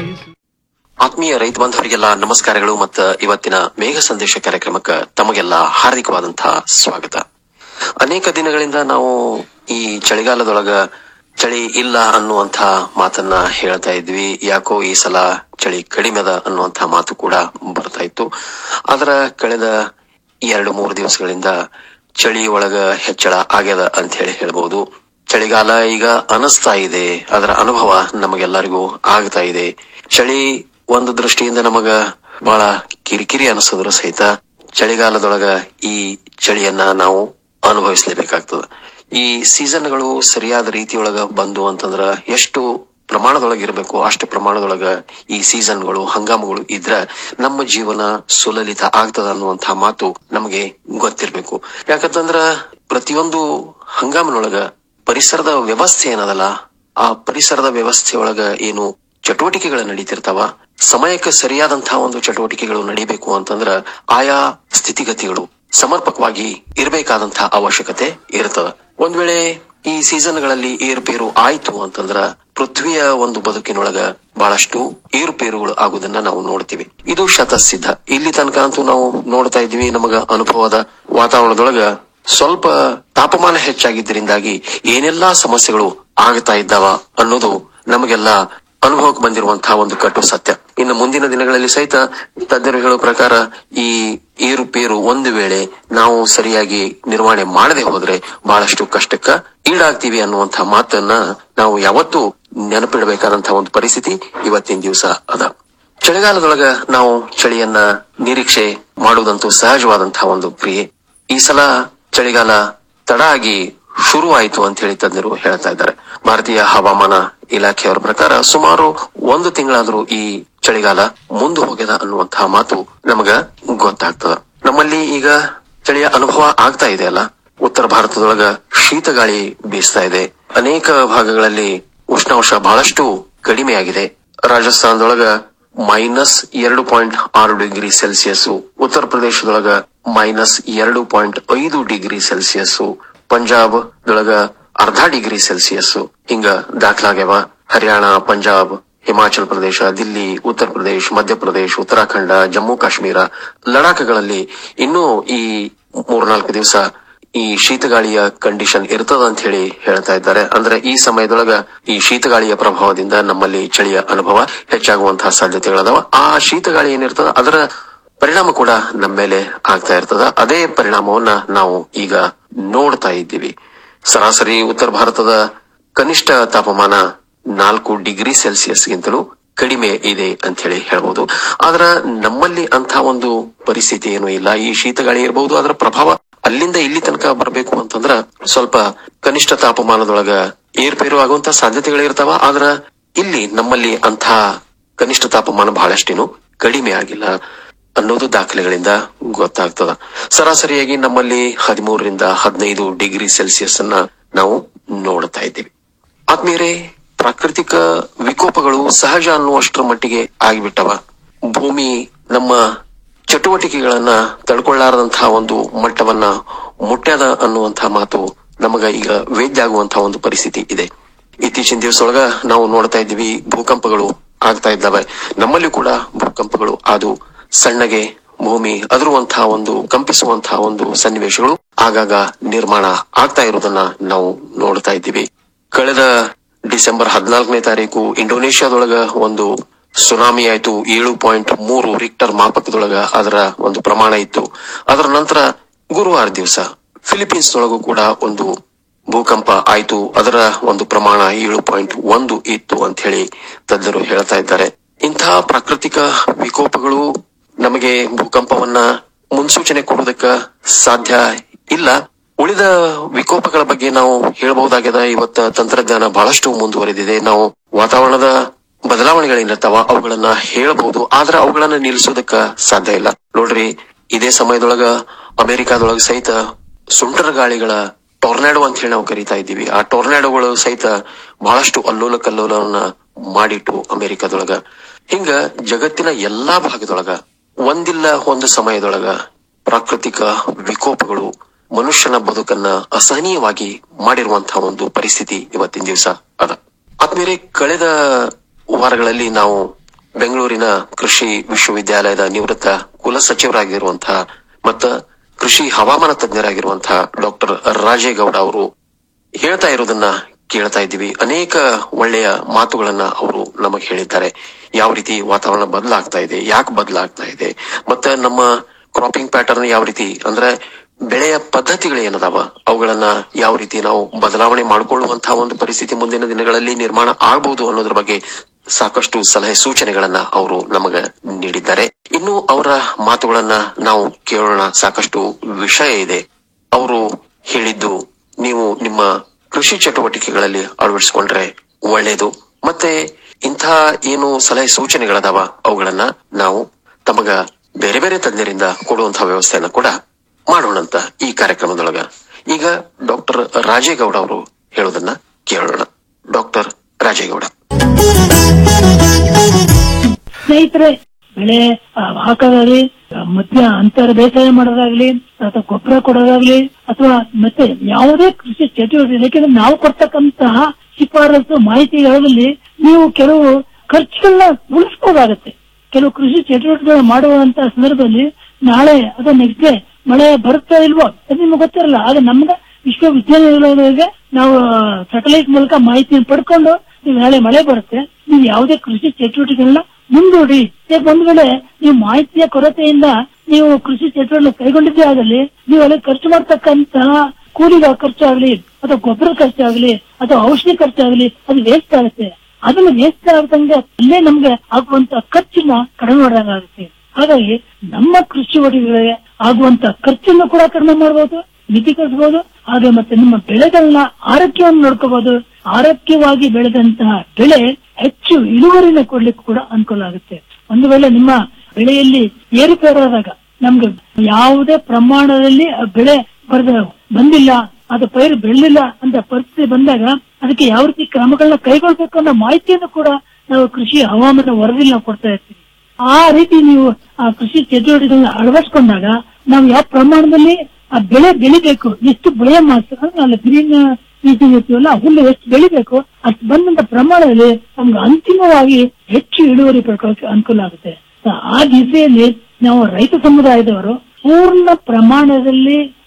O: ಆತ್ಮೀಯ ರೈತ ಬಾಂಧವರಿಗೆಲ್ಲ ನಮಸ್ಕಾರಗಳು ಮತ್ತು ಇವತ್ತಿನ ಮೇಘ ಸಂದೇಶ ಕಾರ್ಯಕ್ರಮಕ್ಕೆ ತಮಗೆಲ್ಲ ಹಾರ್ದಿಕವಾದಂತಹ ಸ್ವಾಗತ ಅನೇಕ ದಿನಗಳಿಂದ ನಾವು ಈ ಚಳಿಗಾಲದೊಳಗ ಚಳಿ ಇಲ್ಲ ಅನ್ನುವಂಥ ಮಾತನ್ನ ಹೇಳ್ತಾ ಇದ್ವಿ ಯಾಕೋ ಈ ಸಲ ಚಳಿ ಕಡಿಮೆ ಅದ ಅನ್ನುವಂಥ ಮಾತು ಕೂಡ ಬರ್ತಾ ಇತ್ತು ಆದ್ರ ಕಳೆದ ಎರಡು ಮೂರು ದಿವಸಗಳಿಂದ ಚಳಿ ಒಳಗ ಹೆಚ್ಚಳ ಆಗ್ಯದ ಅಂತ ಹೇಳಿ ಹೇಳ್ಬಹುದು ಚಳಿಗಾಲ ಈಗ ಅನಿಸ್ತಾ ಇದೆ ಅದರ ಅನುಭವ ನಮಗೆಲ್ಲರಿಗೂ ಆಗ್ತಾ ಇದೆ ಚಳಿ ಒಂದು ದೃಷ್ಟಿಯಿಂದ ನಮಗ ಬಹಳ ಕಿರಿಕಿರಿ ಅನಿಸಿದ್ರು ಸಹಿತ ಚಳಿಗಾಲದೊಳಗ ಈ ಚಳಿಯನ್ನ ನಾವು ಅನುಭವಿಸಲೇಬೇಕಾಗ್ತದ ಈ ಸೀಸನ್ಗಳು ಸರಿಯಾದ ರೀತಿಯೊಳಗ ಬಂದು ಅಂತಂದ್ರ ಎಷ್ಟು ಪ್ರಮಾಣದೊಳಗ ಇರಬೇಕು ಅಷ್ಟು ಪ್ರಮಾಣದೊಳಗ ಈ ಸೀಸನ್ಗಳು ಹಂಗಾಮಗಳು ಇದ್ರ ನಮ್ಮ ಜೀವನ ಸುಲಲಿತ ಆಗ್ತದ ಅನ್ನುವಂತಹ ಮಾತು ನಮಗೆ ಗೊತ್ತಿರ್ಬೇಕು ಯಾಕಂತಂದ್ರ ಪ್ರತಿಯೊಂದು ಹಂಗಾಮಿನೊಳಗ ಪರಿಸರದ ವ್ಯವಸ್ಥೆ ಏನದಲ್ಲ ಆ ಪರಿಸರದ ವ್ಯವಸ್ಥೆ ಒಳಗ ಏನು ಚಟುವಟಿಕೆಗಳು ನಡೀತಿರ್ತಾವ ಸಮಯಕ್ಕೆ ಸರಿಯಾದಂತಹ ಒಂದು ಚಟುವಟಿಕೆಗಳು ನಡಿಬೇಕು ಅಂತಂದ್ರ ಆಯಾ ಸ್ಥಿತಿಗತಿಗಳು ಸಮರ್ಪಕವಾಗಿ ಇರಬೇಕಾದಂತಹ ಅವಶ್ಯಕತೆ ಇರ್ತದ ಒಂದ್ ವೇಳೆ ಈ ಸೀಸನ್ಗಳಲ್ಲಿ ಏರುಪೇರು ಆಯ್ತು ಅಂತಂದ್ರ ಪೃಥ್ವಿಯ ಒಂದು ಬದುಕಿನೊಳಗ ಬಹಳಷ್ಟು ಏರುಪೇರುಗಳು ಆಗುವುದನ್ನ ನಾವು ನೋಡ್ತೀವಿ ಇದು ಶತಸಿದ್ಧ ಇಲ್ಲಿ ತನಕ ಅಂತೂ ನಾವು ನೋಡ್ತಾ ಇದ್ವಿ ನಮಗ ಅನುಭವದ ವಾತಾವರಣದೊಳಗ ಸ್ವಲ್ಪ ತಾಪಮಾನ ಹೆಚ್ಚಾಗಿದ್ದರಿಂದಾಗಿ ಏನೆಲ್ಲಾ ಸಮಸ್ಯೆಗಳು ಆಗ್ತಾ ಇದ್ದಾವ ಅನ್ನೋದು ನಮಗೆಲ್ಲ ಅನುಭವಕ್ಕೆ ಬಂದಿರುವಂತಹ ಒಂದು ಕಟ್ಟು ಸತ್ಯ ಇನ್ನು ಮುಂದಿನ ದಿನಗಳಲ್ಲಿ ಸಹಿತ ತಜ್ಞರು ಹೇಳೋ ಪ್ರಕಾರ ಈ ಏರುಪೇರು ಒಂದು ವೇಳೆ ನಾವು ಸರಿಯಾಗಿ ನಿರ್ವಹಣೆ ಮಾಡದೆ ಹೋದ್ರೆ ಬಹಳಷ್ಟು ಕಷ್ಟಕ್ಕ ಈಡಾಗ್ತೀವಿ ಅನ್ನುವಂತಹ ಮಾತನ್ನ ನಾವು ಯಾವತ್ತೂ ನೆನಪಿಡಬೇಕಾದಂತಹ ಒಂದು ಪರಿಸ್ಥಿತಿ ಇವತ್ತಿನ ದಿವಸ ಅದ ಚಳಿಗಾಲದೊಳಗ ನಾವು ಚಳಿಯನ್ನ ನಿರೀಕ್ಷೆ ಮಾಡುವುದಂತೂ ಸಹಜವಾದಂತಹ ಒಂದು ಕ್ರಿಯೆ ಈ ಸಲ ಚಳಿಗಾಲ ತಡ ಆಗಿ ಶುರು ಆಯಿತು ಅಂತ ಹೇಳಿ ತಜ್ಞರು ಹೇಳ್ತಾ ಇದ್ದಾರೆ ಭಾರತೀಯ ಹವಾಮಾನ ಇಲಾಖೆಯವರ ಪ್ರಕಾರ ಸುಮಾರು ಒಂದು ತಿಂಗಳಾದ್ರೂ ಈ ಚಳಿಗಾಲ ಮುಂದೆ ಹೋಗ್ಯದ ಅನ್ನುವಂತಹ ಮಾತು ನಮಗ ಗೊತ್ತಾಗ್ತದ ನಮ್ಮಲ್ಲಿ ಈಗ ಚಳಿಯ ಅನುಭವ ಆಗ್ತಾ ಇದೆ ಅಲ್ಲ ಉತ್ತರ ಭಾರತದೊಳಗ ಶೀತ ಗಾಳಿ ಬೀಸ್ತಾ ಇದೆ ಅನೇಕ ಭಾಗಗಳಲ್ಲಿ ಉಷ್ಣಾಂಶ ಬಹಳಷ್ಟು ಕಡಿಮೆಯಾಗಿದೆ ರಾಜಸ್ಥಾನದೊಳಗ ಮೈನಸ್ ಎರಡು ಪಾಯಿಂಟ್ ಆರು ಡಿಗ್ರಿ ಸೆಲ್ಸಿಯಸ್ ಉತ್ತರ ಪ್ರದೇಶದೊಳಗ ಮೈನಸ್ ಎರಡು ಪಾಯಿಂಟ್ ಐದು ಡಿಗ್ರಿ ಸೆಲ್ಸಿಯಸ್ ಪಂಜಾಬ್ ದೊಳಗ ಅರ್ಧ ಡಿಗ್ರಿ ಸೆಲ್ಸಿಯಸ್ ಹಿಂಗ ದಾಖಲಾಗ್ಯಾವ ಹರಿಯಾಣ ಪಂಜಾಬ್ ಹಿಮಾಚಲ ಪ್ರದೇಶ ದಿಲ್ಲಿ ಉತ್ತರ ಪ್ರದೇಶ್ ಮಧ್ಯಪ್ರದೇಶ್ ಉತ್ತರಾಖಂಡ ಜಮ್ಮು ಕಾಶ್ಮೀರ ಲಡಾಖ್ಗಳಲ್ಲಿ ಇನ್ನೂ ಈ ಮೂರ್ನಾಲ್ಕು ದಿವಸ ಈ ಶೀತಗಾಳಿಯ ಕಂಡೀಷನ್ ಇರ್ತದ ಅಂತ ಹೇಳಿ ಹೇಳ್ತಾ ಇದ್ದಾರೆ ಅಂದ್ರೆ ಈ ಸಮಯದೊಳಗ ಈ ಶೀತಗಾಳಿಯ ಪ್ರಭಾವದಿಂದ ನಮ್ಮಲ್ಲಿ ಚಳಿಯ ಅನುಭವ ಹೆಚ್ಚಾಗುವಂತಹ ಸಾಧ್ಯತೆಗಳದಾವ ಆ ಶೀತಗಾಳಿ ಏನಿರ್ತದ ಅದರ ಪರಿಣಾಮ ಕೂಡ ನಮ್ಮ ಮೇಲೆ ಆಗ್ತಾ ಇರ್ತದ ಅದೇ ಪರಿಣಾಮವನ್ನ ನಾವು ಈಗ ನೋಡ್ತಾ ಇದ್ದೀವಿ ಸರಾಸರಿ ಉತ್ತರ ಭಾರತದ ಕನಿಷ್ಠ ತಾಪಮಾನ ನಾಲ್ಕು ಡಿಗ್ರಿ ಸೆಲ್ಸಿಯಸ್ಗಿಂತಲೂ ಕಡಿಮೆ ಇದೆ ಅಂತ ಹೇಳಿ ಹೇಳ್ಬೋದು ಆದ್ರ ನಮ್ಮಲ್ಲಿ ಅಂತ ಒಂದು ಪರಿಸ್ಥಿತಿ ಏನು ಇಲ್ಲ ಈ ಶೀತಗಾಳಿ ಇರಬಹುದು ಅದರ ಪ್ರಭಾವ ಅಲ್ಲಿಂದ ಇಲ್ಲಿ ತನಕ ಬರಬೇಕು ಅಂತಂದ್ರ ಸ್ವಲ್ಪ ಕನಿಷ್ಠ ತಾಪಮಾನದೊಳಗ ಏರ್ಪೇರು ಆಗುವಂತ ಸಾಧ್ಯತೆಗಳಿರ್ತಾವ ಆದ್ರ ಇಲ್ಲಿ ನಮ್ಮಲ್ಲಿ ಅಂಥ ಕನಿಷ್ಠ ತಾಪಮಾನ ಬಹಳಷ್ಟೇನು ಕಡಿಮೆ ಆಗಿಲ್ಲ ಅನ್ನೋದು ದಾಖಲೆಗಳಿಂದ ಗೊತ್ತಾಗ್ತದ ಸರಾಸರಿಯಾಗಿ ನಮ್ಮಲ್ಲಿ ಹದಿಮೂರರಿಂದ ಹದಿನೈದು ಡಿಗ್ರಿ ಸೆಲ್ಸಿಯಸ್ ಅನ್ನ ನಾವು ನೋಡ್ತಾ ಇದ್ದೀವಿ ಆದ್ಮೇಲೆ ಪ್ರಾಕೃತಿಕ ವಿಕೋಪಗಳು ಸಹಜ ಅನ್ನುವಷ್ಟರ ಮಟ್ಟಿಗೆ ಆಗಿಬಿಟ್ಟವ ಭೂಮಿ ನಮ್ಮ ಚಟುವಟಿಕೆಗಳನ್ನ ತಡ್ಕೊಳ್ಳಾರದಂತಹ ಒಂದು ಮಟ್ಟವನ್ನ ಮುಟ್ಟ್ಯದ ಅನ್ನುವಂತಹ ಮಾತು ನಮಗ ಈಗ ವೇದ್ಯ ಆಗುವಂತಹ ಒಂದು ಪರಿಸ್ಥಿತಿ ಇದೆ ಇತ್ತೀಚಿನ ದಿವಸದೊಳಗ ನಾವು ನೋಡ್ತಾ ಇದ್ದೀವಿ ಭೂಕಂಪಗಳು ಆಗ್ತಾ ಇದ್ದಾವೆ ನಮ್ಮಲ್ಲಿ ಕೂಡ ಭೂಕಂಪಗಳು ಅದು ಸಣ್ಣಗೆ ಭೂಮಿ ಅದರುವಂತಹ ಒಂದು ಕಂಪಿಸುವಂತಹ ಒಂದು ಸನ್ನಿವೇಶಗಳು ಆಗಾಗ ನಿರ್ಮಾಣ ಆಗ್ತಾ ಇರೋದನ್ನ ನಾವು ನೋಡ್ತಾ ಇದ್ದೀವಿ ಕಳೆದ ಡಿಸೆಂಬರ್ ಹದಿನಾಲ್ಕನೇ ತಾರೀಕು ಇಂಡೋನೇಷ್ಯಾದೊಳಗ ಒಂದು ಸುನಾಮಿ ಆಯ್ತು ಏಳು ಪಾಯಿಂಟ್ ಮೂರು ರಿಕ್ಟರ್ ಮಾಪಕದೊಳಗ ಅದರ ಒಂದು ಪ್ರಮಾಣ ಇತ್ತು ಅದರ ನಂತರ ಗುರುವಾರ ದಿವಸ ಫಿಲಿಪೀನ್ಸ್ ಒಳಗೂ ಕೂಡ ಒಂದು ಭೂಕಂಪ ಆಯ್ತು ಅದರ ಒಂದು ಪ್ರಮಾಣ ಏಳು ಪಾಯಿಂಟ್ ಒಂದು ಇತ್ತು ಅಂತ ಹೇಳಿ ತಜ್ಞರು ಹೇಳ್ತಾ ಇದ್ದಾರೆ ಇಂತಹ ಪ್ರಾಕೃತಿಕ ವಿಕೋಪಗಳು ನಮಗೆ ಭೂಕಂಪವನ್ನ ಮುನ್ಸೂಚನೆ ಕೊಡೋದಕ್ಕ ಸಾಧ್ಯ ಇಲ್ಲ ಉಳಿದ ವಿಕೋಪಗಳ ಬಗ್ಗೆ ನಾವು ಹೇಳಬಹುದಾಗ್ಯದ ಇವತ್ತ ತಂತ್ರಜ್ಞಾನ ಬಹಳಷ್ಟು ಮುಂದುವರೆದಿದೆ ನಾವು ವಾತಾವರಣದ ಬದಲಾವಣೆಗಳೇನಿರ್ತಾವ ಅವುಗಳನ್ನ ಹೇಳಬಹುದು ಆದ್ರೆ ಅವುಗಳನ್ನ ನಿಲ್ಲಿಸೋದಕ್ಕ ಸಾಧ್ಯ ಇಲ್ಲ ನೋಡ್ರಿ ಇದೇ ಸಮಯದೊಳಗ ಅಮೆರಿಕಾದೊಳಗ ಸಹಿತ ಸುಂಟರ ಗಾಳಿಗಳ ಟೊರ್ನಾಡೋ ಅಂತ ಹೇಳಿ ನಾವು ಕರಿತಾ ಇದ್ದೀವಿ ಆ ಟೊರ್ನಾಡೋಗಳು ಸಹಿತ ಬಹಳಷ್ಟು ಅಲ್ಲೋಲ ಕಲ್ಲೋಲವನ್ನ ಮಾಡಿಟ್ಟು ಅಮೆರಿಕಾದೊಳಗ ಹಿಂಗ ಜಗತ್ತಿನ ಎಲ್ಲಾ ಭಾಗದೊಳಗ ಒಂದಿಲ್ಲ ಒಂದು ಸಮಯದೊಳಗ ಪ್ರಾಕೃತಿಕ ವಿಕೋಪಗಳು ಮನುಷ್ಯನ ಬದುಕನ್ನ ಅಸಹನೀಯವಾಗಿ ಮಾಡಿರುವಂತಹ ಒಂದು ಪರಿಸ್ಥಿತಿ ಇವತ್ತಿನ ದಿವಸ ಅದ ಆದ್ಮೇಲೆ ಕಳೆದ ವಾರಗಳಲ್ಲಿ ನಾವು ಬೆಂಗಳೂರಿನ ಕೃಷಿ ವಿಶ್ವವಿದ್ಯಾಲಯದ ನಿವೃತ್ತ ಕುಲಸಚಿವರಾಗಿರುವಂತಹ ಮತ್ತ ಕೃಷಿ ಹವಾಮಾನ ತಜ್ಞರಾಗಿರುವಂತಹ ಡಾಕ್ಟರ್ ರಾಜೇಗೌಡ ಅವರು ಹೇಳ್ತಾ ಇರೋದನ್ನ ಕೇಳ್ತಾ ಇದ್ದೀವಿ ಅನೇಕ ಒಳ್ಳೆಯ ಮಾತುಗಳನ್ನ ಅವರು ನಮಗೆ ಹೇಳಿದ್ದಾರೆ ಯಾವ ರೀತಿ ವಾತಾವರಣ ಬದಲಾಗ್ತಾ ಇದೆ ಯಾಕೆ ಬದಲಾಗ್ತಾ ಇದೆ ಮತ್ತೆ ನಮ್ಮ ಕ್ರಾಪಿಂಗ್ ಪ್ಯಾಟರ್ನ್ ಯಾವ ರೀತಿ ಅಂದ್ರೆ ಬೆಳೆಯ ಪದ್ಧತಿಗಳು ಏನದಾವ ಅವುಗಳನ್ನ ಯಾವ ರೀತಿ ನಾವು ಬದಲಾವಣೆ ಮಾಡಿಕೊಳ್ಳುವಂತಹ ಒಂದು ಪರಿಸ್ಥಿತಿ ಮುಂದಿನ ದಿನಗಳಲ್ಲಿ ನಿರ್ಮಾಣ ಆಗಬಹುದು ಅನ್ನೋದ್ರ ಬಗ್ಗೆ ಸಾಕಷ್ಟು ಸಲಹೆ ಸೂಚನೆಗಳನ್ನ ಅವರು ನಮಗ ನೀಡಿದ್ದಾರೆ ಇನ್ನು ಅವರ ಮಾತುಗಳನ್ನ ನಾವು ಕೇಳೋಣ ಸಾಕಷ್ಟು ವಿಷಯ ಇದೆ ಅವರು ಹೇಳಿದ್ದು ನೀವು ನಿಮ್ಮ ಕೃಷಿ ಚಟುವಟಿಕೆಗಳಲ್ಲಿ ಅಳವಡಿಸಿಕೊಂಡ್ರೆ ಒಳ್ಳೇದು ಮತ್ತೆ ಇಂಥ ಏನು ಸಲಹೆ ಸೂಚನೆಗಳದಾವ ಅವುಗಳನ್ನ ನಾವು ತಮಗ ಬೇರೆ ಬೇರೆ ತಜ್ಞರಿಂದ ಕೊಡುವಂತಹ ವ್ಯವಸ್ಥೆಯನ್ನ ಕೂಡ ಮಾಡೋಣಂತ ಈ ಕಾರ್ಯಕ್ರಮದೊಳಗ ಈಗ ಡಾಕ್ಟರ್ ರಾಜೇಗೌಡ ಅವರು ಹೇಳೋದನ್ನ ಕೇಳೋಣ ಡಾಕ್ಟರ್ ರಾಜೇಗೌಡ
P: ಸ್ನೇಹಿತರೆ ಬೆಳೆ ಆ, ಹಾಕೋದಾಗ್ಲಿ ಆ, ಮಧ್ಯ ಅಂತರ ಬೇಸಾಯ ಮಾಡೋದಾಗ್ಲಿ ಅಥವಾ ಗೊಬ್ಬರ ಕೊಡೋದಾಗ್ಲಿ ಅಥವಾ ಮತ್ತೆ ಯಾವುದೇ ಕೃಷಿ ಚಟುವಟಿಕೆ ಯಾಕೆಂದ್ರೆ ನಾವು ಕೊಡ್ತಕ್ಕಂತಹ ಶಿಫಾರಸು ಮಾಹಿತಿಗಳಲ್ಲಿ ನೀವು ಕೆಲವು ಖರ್ಚುಗಳನ್ನ ಉಳಿಸ್ಬೋದಾಗತ್ತೆ ಕೆಲವು ಕೃಷಿ ಚಟುವಟಿಕೆಗಳನ್ನ ಮಾಡುವಂತ ಸಂದರ್ಭದಲ್ಲಿ ನಾಳೆ ಅಥವಾ ನೆಕ್ಸ್ಟ್ ಡೇ ಮಳೆ ಬರುತ್ತಾ ಇಲ್ವೋ ಅದು ನಿಮ್ಗೆ ಗೊತ್ತಿರಲ್ಲ ಆದ್ರೆ ನಮ್ಗೆ ವಿಶ್ವವಿದ್ಯಾಲಯಗಳಿಗೆ ನಾವು ಸ್ಯಾಟಲೈಟ್ ಮೂಲಕ ಮಾಹಿತಿಯನ್ನು ಪಡ್ಕೊಂಡು ನೀವು ನಾಳೆ ಮಳೆ ಬರುತ್ತೆ ನೀವು ಯಾವುದೇ ಕೃಷಿ ಚಟುವಟಿಕೆಗಳನ್ನ ಮುಂದೂಡಿ ಯಾಕೆ ಒಂದ್ ವೇಳೆ ನೀವು ಮಾಹಿತಿಯ ಕೊರತೆಯಿಂದ ನೀವು ಕೃಷಿ ಚಟುವಟಿಕೆ ಕೈಗೊಂಡಿದ್ದೇ ಆಗಲಿ ನೀವು ಅಲ್ಲಿ ಖರ್ಚು ಮಾಡ್ತಕ್ಕಂತಹ ಕೂಲಿಗಳ ಖರ್ಚಾಗ್ಲಿ ಅಥವಾ ಗೊಬ್ಬರ ಖರ್ಚಾಗ್ಲಿ ಅಥವಾ ಔಷಧಿ ಖರ್ಚಾಗ್ಲಿ ಅದು ವೇಸ್ಟ್ ಆಗುತ್ತೆ ಅದನ್ನ ವೇಸ್ಟ್ ಆಗದಂಗೆ ಅಲ್ಲೇ ನಮ್ಗೆ ಆಗುವಂತ ಖರ್ಚನ್ನ ಕಡಿಮೆ ಮಾಡಿದಂಗಾಗುತ್ತೆ ಹಾಗಾಗಿ ನಮ್ಮ ಕೃಷಿ ಚಟುವಟಿಕೆಗಳಿಗೆ ಆಗುವಂತ ಖರ್ಚನ್ನು ಕೂಡ ಕಡಿಮೆ ಮಾಡಬಹುದು ಮಿತಿಗೊಳಿಸಬಹುದು ಹಾಗೆ ಮತ್ತೆ ನಿಮ್ಮ ಬೆಳೆಗಳನ್ನ ಆರೋಗ್ಯವನ್ನು ನೋಡ್ಕೋಬಹುದು ಆರೋಗ್ಯವಾಗಿ ಬೆಳೆದಂತಹ ಬೆಳೆ ಹೆಚ್ಚು ಇಳುವರಿನ ಕೊಡ್ಲಿಕ್ಕೆ ಕೂಡ ಅನುಕೂಲ ಆಗುತ್ತೆ ಒಂದು ವೇಳೆ ನಿಮ್ಮ ಬೆಳೆಯಲ್ಲಿ ಏರುಪೇರಾದಾಗ ನಮ್ಗೆ ಯಾವುದೇ ಪ್ರಮಾಣದಲ್ಲಿ ಆ ಬೆಳೆ ಬರದ ಬಂದಿಲ್ಲ ಅದು ಪೈರು ಬೆಳೆದಿಲ್ಲ ಅಂತ ಪರಿಸ್ಥಿತಿ ಬಂದಾಗ ಅದಕ್ಕೆ ಯಾವ ರೀತಿ ಕ್ರಮಗಳನ್ನ ಕೈಗೊಳ್ಬೇಕು ಅನ್ನೋ ಮಾಹಿತಿಯನ್ನು ಕೂಡ ನಾವು ಕೃಷಿ ಹವಾಮಾನ ವರದಿಯಲ್ಲಿ ನಾವು ಕೊಡ್ತಾ ಇರ್ತೀವಿ ಆ ರೀತಿ ನೀವು ಆ ಕೃಷಿ ಚಟುವಟಿಕೆಗಳನ್ನ ಅಳವಡಿಸ್ಕೊಂಡಾಗ ನಾವು ಯಾವ ಪ್ರಮಾಣದಲ್ಲಿ ಆ ಬೆಳೆ ಬೆಳಿಬೇಕು ಎಷ್ಟು ಬೆಳೆ ಮಾತ್ರ ನಾವು ಗ್ರೀನ್ ಇರ್ತೀವಲ್ಲ ಹುಲ್ಲು ಎಷ್ಟು ಬೆಳಿಬೇಕು ಅಷ್ಟು ಬಂದಂತ ಪ್ರಮಾಣದಲ್ಲಿ ನಮ್ಗೆ ಅಂತಿಮವಾಗಿ ಹೆಚ್ಚು ಇಳುವರಿ ಪಡ್ಕೊಳ್ಳೋಕೆ ಅನುಕೂಲ ಆಗುತ್ತೆ ಆ ದಿಸೆಯಲ್ಲಿ ನಾವು ರೈತ ಸಮುದಾಯದವರು ಪೂರ್ಣ ಪ್ರಮಾಣದಲ್ಲಿ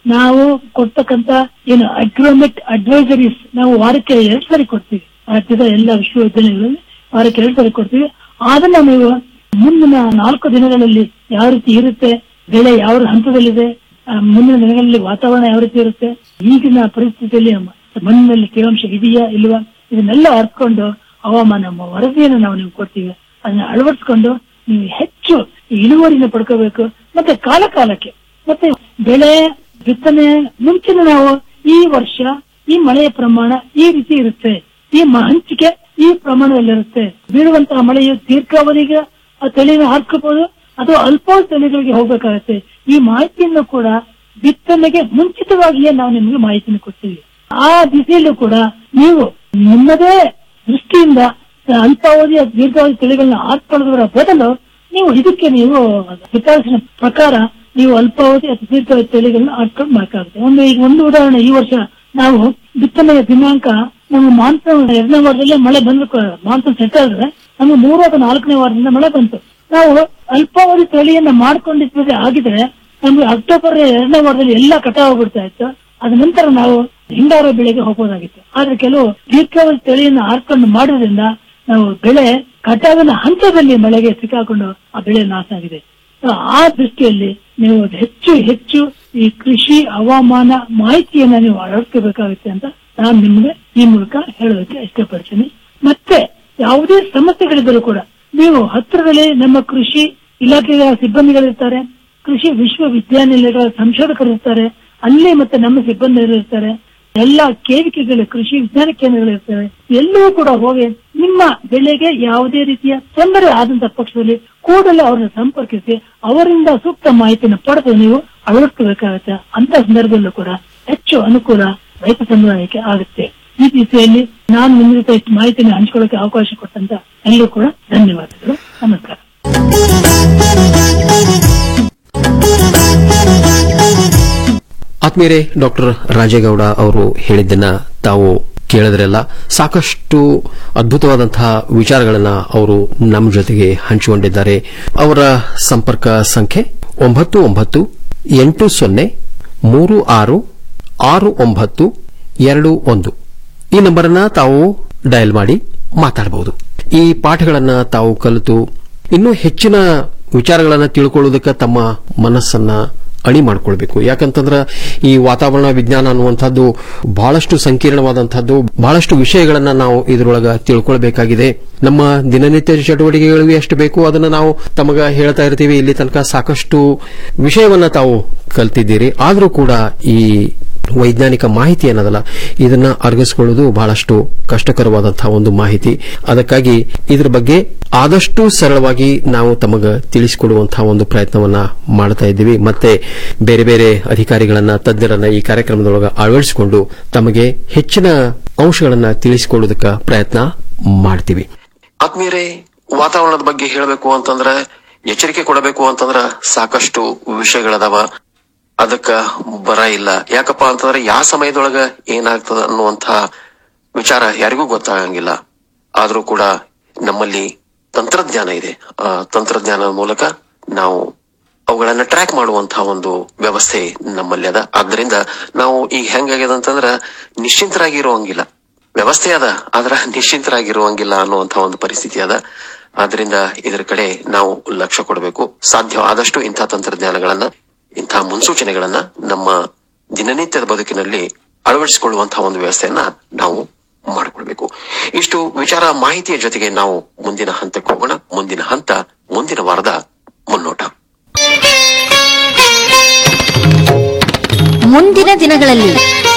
P: ನಾವು ಕೊಡ್ತಕ್ಕಂತ ಏನು ಅಗ್ರೋಮೆಟ್ ಅಡ್ವೈಸರೀಸ್ ನಾವು ವಾರಕ್ಕೆ ಎರಡ್ ಸಾರಿ ಕೊಡ್ತೀವಿ ರಾಜ್ಯದ ಎಲ್ಲ ವಿಶ್ವವಿದ್ಯಾಲಯಗಳಲ್ಲಿ ವಾರಕ್ಕೆ ಎರಡ್ ಸಾರಿ ಕೊಡ್ತೀವಿ ಅದನ್ನ ನೀವು ಮುಂದಿನ ನಾಲ್ಕು ದಿನಗಳಲ್ಲಿ ಯಾವ ರೀತಿ ಇರುತ್ತೆ ಬೆಳೆ ಯಾವ ಹಂತದಲ್ಲಿದೆ ಆ, ಮುಂದಿನ ದಿನಗಳಲ್ಲಿ ವಾತಾವರಣ ಯಾವ ರೀತಿ ಇರುತ್ತೆ ಈಗಿನ ಪರಿಸ್ಥಿತಿಯಲ್ಲಿ ಮಣ್ಣಿನಲ್ಲಿ ತೇವಾಂಶ ಇದೆಯಾ ಇಲ್ವಾ ಇದನ್ನೆಲ್ಲ ಅರ್ತ್ಕೊಂಡು ಹವಾಮಾನ ವರದಿಯನ್ನು ನಾವು ನಿಮ್ಗೆ ಕೊಡ್ತೀವಿ ಅದನ್ನ ಅಳವಡಿಸ್ಕೊಂಡು ನೀವು ಹೆಚ್ಚು ಇಳುವರಿನ ಪಡ್ಕೋಬೇಕು ಮತ್ತೆ ಕಾಲ ಕಾಲಕ್ಕೆ ಮತ್ತೆ ಬೆಳೆ ಬಿತ್ತನೆ ಮುಂಚಿನ ನಾವು ಈ ವರ್ಷ ಈ ಮಳೆಯ ಪ್ರಮಾಣ ಈ ರೀತಿ ಇರುತ್ತೆ ಈ ಮ- ಹಂಚಿಕೆ ಈ ಪ್ರಮಾಣದಲ್ಲಿರುತ್ತೆ ಬೀಳುವಂತಹ ಮಳೆಯು ದೀರ್ಘಾವಧಿಗೆ ಆ ತಳಿನ ಹಾರ್ಕೋಬಹುದು ಅಥವಾ ಅಲ್ಪಾವಧಿ ತಳಿಗಳಿಗೆ ಹೋಗ್ಬೇಕಾಗತ್ತೆ ಈ ಮಾಹಿತಿಯನ್ನು ಕೂಡ ಬಿತ್ತನೆಗೆ ಮುಂಚಿತವಾಗಿಯೇ ನಾವು ನಿಮಗೆ ಮಾಹಿತಿಯನ್ನು ಕೊಡ್ತೀವಿ ಆ ದಿಸೆಯಲ್ಲೂ ಕೂಡ ನೀವು ನಿಮ್ಮದೇ ದೃಷ್ಟಿಯಿಂದ ಅಲ್ಪಾವಧಿ ಅಥವಾ ದೀರ್ಘಾವಧಿ ತಳಿಗಳನ್ನ ಆರ್ಕೊಳ್ಳೋದರ ಬದಲು ನೀವು ಇದಕ್ಕೆ ನೀವು ಶಿಫಾರಸಿನ ಪ್ರಕಾರ ನೀವು ಅಲ್ಪಾವಧಿ ಅಥವಾ ದೀರ್ಘಾವಧಿ ತಳಿಗಳನ್ನ ಆಡ್ಕೊಂಡು ಮಾಡಕ್ಕಾಗುತ್ತೆ ಒಂದು ಈಗ ಒಂದು ಉದಾಹರಣೆ ಈ ವರ್ಷ ನಾವು ಬಿತ್ತನೆಯ ದಿನಾಂಕ ನಮ್ಮ ಮಾನ್ಸೂನ್ ಎರಡನೇ ವಾರದಲ್ಲೇ ಮಳೆ ಬಂದು ಮಾನ್ಸೂನ್ ಸೆಟ್ ಆದ್ರೆ ನಮ್ಗೆ ಮೂರು ಅಥವಾ ನಾಲ್ಕನೇ ವಾರದಿಂದ ಮಳೆ ಬಂತು ನಾವು ಅಲ್ಪಾವಧಿ ತಳಿಯನ್ನ ಮಾಡ್ಕೊಂಡಿದ್ರೆ ಆಗಿದ್ರೆ ನಮ್ಗೆ ಅಕ್ಟೋಬರ್ ಎರಡನೇ ವಾರದಲ್ಲಿ ಎಲ್ಲ ಕಟಾವ್ ಆಗ್ಬಿಡ್ತಾ ಇತ್ತು ಅದ ನಂತರ ನಾವು ಹಿಂಗಾರು ಬೆಳೆಗೆ ಹೋಗೋದಾಗಿತ್ತು ಆದ್ರೆ ಕೆಲವು ದೀರ್ಘಾವಧಿ ತಳಿಯನ್ನ ಆರ್ಕೊಂಡು ಮಾಡೋದ್ರಿಂದ ನಾವು ಬೆಳೆ ಕಟಾವಿನ ಹಂತದಲ್ಲಿ ಮಳೆಗೆ ಸಿಕ್ಕಾಕೊಂಡು ಆ ಬೆಳೆ ನಾಶ ಆಗಿದೆ So, ಆ ದೃಷ್ಟಿಯಲ್ಲಿ ನೀವು ಹೆಚ್ಚು ಹೆಚ್ಚು ಈ ಕೃಷಿ ಹವಾಮಾನ ಮಾಹಿತಿಯನ್ನ ನೀವು ಅಳವಡಿಸಬೇಕಾಗುತ್ತೆ ಅಂತ ನಾನು ನಿಮ್ಗೆ ಈ ಮೂಲಕ ಹೇಳೋದಕ್ಕೆ ಇಷ್ಟಪಡ್ತೀನಿ ಮತ್ತೆ ಯಾವುದೇ ಸಮಸ್ಯೆಗಳಿದ್ದರೂ ಕೂಡ ನೀವು ಹತ್ತಿರದಲ್ಲಿ ನಮ್ಮ ಕೃಷಿ ಇಲಾಖೆಯ ಸಿಬ್ಬಂದಿಗಳಿರ್ತಾರೆ ಕೃಷಿ ವಿಶ್ವವಿದ್ಯಾನಿಲಯಗಳ ಸಂಶೋಧಕರು ಇರ್ತಾರೆ ಅಲ್ಲಿ ಮತ್ತೆ ನಮ್ಮ ಸಿಬ್ಬಂದಿಗಳು ಇರ್ತಾರೆ ಎಲ್ಲ ಕೇವಿಕೆಗಳು ಕೃಷಿ ವಿಜ್ಞಾನ ಕೇಂದ್ರಗಳು ಇರ್ತವೆ ಎಲ್ಲವೂ ಕೂಡ ಹೋಗಿ ನಿಮ್ಮ ಬೆಳೆಗೆ ಯಾವುದೇ ರೀತಿಯ ತೊಂದರೆ ಆದಂತ ಪಕ್ಷದಲ್ಲಿ ಕೂಡಲೇ ಅವರನ್ನು ಸಂಪರ್ಕಿಸಿ ಅವರಿಂದ ಸೂಕ್ತ ಮಾಹಿತಿಯನ್ನು ಪಡೆದು ನೀವು ಅಳವಡಿಸಬೇಕಾಗುತ್ತೆ ಅಂತ ಸಂದರ್ಭದಲ್ಲೂ ಕೂಡ ಹೆಚ್ಚು ಅನುಕೂಲ ರೈತ ಸಮುದಾಯಕ್ಕೆ ಆಗುತ್ತೆ ಈ ದಿಸೆಯಲ್ಲಿ ನಾನು ನಿಮ್ಮ ಜೊತೆ ಇಷ್ಟು ಮಾಹಿತಿಯನ್ನು ಹಂಚಿಕೊಳ್ಳಕ್ಕೆ ಅವಕಾಶ ಕೊಟ್ಟಂತ ಎಲ್ಲರೂ ಕೂಡ ಧನ್ಯವಾದಗಳು ನಮಸ್ಕಾರ
Q: ಆತ್ಮೀಯರೇ ಡಾಕ್ಟರ್ ರಾಜೇಗೌಡ ಅವರು ಹೇಳಿದ್ದನ್ನ ತಾವು ಕೇಳಿದ್ರೆಲ್ಲ ಸಾಕಷ್ಟು ಅದ್ಭುತವಾದಂತಹ ವಿಚಾರಗಳನ್ನ ಅವರು ನಮ್ಮ ಜೊತೆಗೆ ಹಂಚಿಕೊಂಡಿದ್ದಾರೆ ಅವರ ಸಂಪರ್ಕ ಸಂಖ್ಯೆ ಒಂಬತ್ತು ಒಂಬತ್ತು ಎಂಟು ಸೊನ್ನೆ ಮೂರು ಆರು ಆರು ಒಂಬತ್ತು ಎರಡು ಒಂದು ಈ ನಂಬರನ್ನ ತಾವು ಡಯಲ್ ಮಾಡಿ ಮಾತಾಡಬಹುದು ಈ ಪಾಠಗಳನ್ನ ತಾವು ಕಲಿತು ಇನ್ನೂ ಹೆಚ್ಚಿನ ವಿಚಾರಗಳನ್ನ ತಿಳ್ಕೊಳ್ಳೋದಕ್ಕೆ ತಮ್ಮ ಮನಸ್ಸನ್ನ ಅಣಿ ಮಾಡ್ಕೊಳ್ಬೇಕು ಯಾಕಂತಂದ್ರ ಈ ವಾತಾವರಣ ವಿಜ್ಞಾನ ಅನ್ನುವಂಥದ್ದು ಬಹಳಷ್ಟು ಸಂಕೀರ್ಣವಾದಂತಹದ್ದು ಬಹಳಷ್ಟು ವಿಷಯಗಳನ್ನ ನಾವು ಇದರೊಳಗ ತಿಳ್ಕೊಳ್ಬೇಕಾಗಿದೆ ನಮ್ಮ ದಿನನಿತ್ಯ ಚಟುವಟಿಕೆಗಳು ಎಷ್ಟು ಬೇಕು ಅದನ್ನ ನಾವು ತಮಗ ಹೇಳ್ತಾ ಇರ್ತೀವಿ ಇಲ್ಲಿ ತನಕ ಸಾಕಷ್ಟು ವಿಷಯವನ್ನ ತಾವು ಕಲ್ತಿದ್ದೀರಿ ಆದರೂ ಕೂಡ ಈ ವೈಜ್ಞಾನಿಕ ಮಾಹಿತಿ ಏನದಲ್ಲ ಇದನ್ನ ಅರಗಿಸಿಕೊಳ್ಳುವುದು ಬಹಳಷ್ಟು ಕಷ್ಟಕರವಾದಂತಹ ಒಂದು ಮಾಹಿತಿ ಅದಕ್ಕಾಗಿ ಇದರ ಬಗ್ಗೆ ಆದಷ್ಟು ಸರಳವಾಗಿ ನಾವು ತಮಗ ತಿಳಿಸಿಕೊಡುವಂತಹ ಒಂದು ಪ್ರಯತ್ನವನ್ನ ಮಾಡ್ತಾ ಇದ್ದೀವಿ ಮತ್ತೆ ಬೇರೆ ಬೇರೆ ಅಧಿಕಾರಿಗಳನ್ನ ತಜ್ಞರನ್ನ ಈ ಕಾರ್ಯಕ್ರಮದೊಳಗೆ ಅಳವಡಿಸಿಕೊಂಡು ತಮಗೆ ಹೆಚ್ಚಿನ ಅಂಶಗಳನ್ನ ತಿಳಿಸಿಕೊಡೋದಕ್ಕೆ ಪ್ರಯತ್ನ ಮಾಡ್ತೀವಿ
O: ಆತ್ಮೀಯರೇ ವಾತಾವರಣದ ಬಗ್ಗೆ ಹೇಳಬೇಕು ಅಂತಂದ್ರ ಎಚ್ಚರಿಕೆ ಕೊಡಬೇಕು ಅಂತಂದ್ರ ಸಾಕಷ್ಟು ವಿಷಯಗಳದಾವ ಅದಕ್ಕ ಬರ ಇಲ್ಲ ಯಾಕಪ್ಪ ಅಂತಂದ್ರೆ ಯಾವ ಸಮಯದೊಳಗ ಏನಾಗ್ತದ ಅನ್ನುವಂತ ವಿಚಾರ ಯಾರಿಗೂ ಗೊತ್ತಾಗಂಗಿಲ್ಲ ಆದ್ರೂ ಕೂಡ ನಮ್ಮಲ್ಲಿ ತಂತ್ರಜ್ಞಾನ ಇದೆ ಆ ತಂತ್ರಜ್ಞಾನದ ಮೂಲಕ ನಾವು ಅವುಗಳನ್ನ ಟ್ರ್ಯಾಕ್ ಮಾಡುವಂತಹ ಒಂದು ವ್ಯವಸ್ಥೆ ನಮ್ಮಲ್ಲಿ ಅದ ಆದ್ರಿಂದ ನಾವು ಈಗ ಹೆಂಗಾಗ್ಯದ ಅಂತಂದ್ರ ನಿಶ್ಚಿಂತರಾಗಿ ಇರುವಂಗಿಲ್ಲ ವ್ಯವಸ್ಥೆ ಅದ ಆದ್ರ ನಿಶ್ಚಿಂತರಾಗಿರುವಂಗಿಲ್ಲ ಅನ್ನುವಂತಹ ಒಂದು ಪರಿಸ್ಥಿತಿ ಅದ ಆದ್ರಿಂದ ಇದರ ಕಡೆ ನಾವು ಲಕ್ಷ್ಯ ಕೊಡಬೇಕು ಸಾಧ್ಯ ಆದಷ್ಟು ಇಂಥ ತಂತ್ರಜ್ಞಾನಗಳನ್ನ ಇಂತಹ ಮುನ್ಸೂಚನೆಗಳನ್ನ ನಮ್ಮ ದಿನನಿತ್ಯದ ಬದುಕಿನಲ್ಲಿ ಅಳವಡಿಸಿಕೊಳ್ಳುವಂತಹ ಒಂದು ವ್ಯವಸ್ಥೆಯನ್ನ ನಾವು ಮಾಡಿಕೊಳ್ಬೇಕು ಇಷ್ಟು ವಿಚಾರ ಮಾಹಿತಿಯ ಜೊತೆಗೆ ನಾವು ಮುಂದಿನ ಹಂತಕ್ಕೆ ಹೋಗೋಣ ಮುಂದಿನ ಹಂತ ಮುಂದಿನ ವಾರದ ಮುನ್ನೋಟ
M: ಮುಂದಿನ ದಿನಗಳಲ್ಲಿ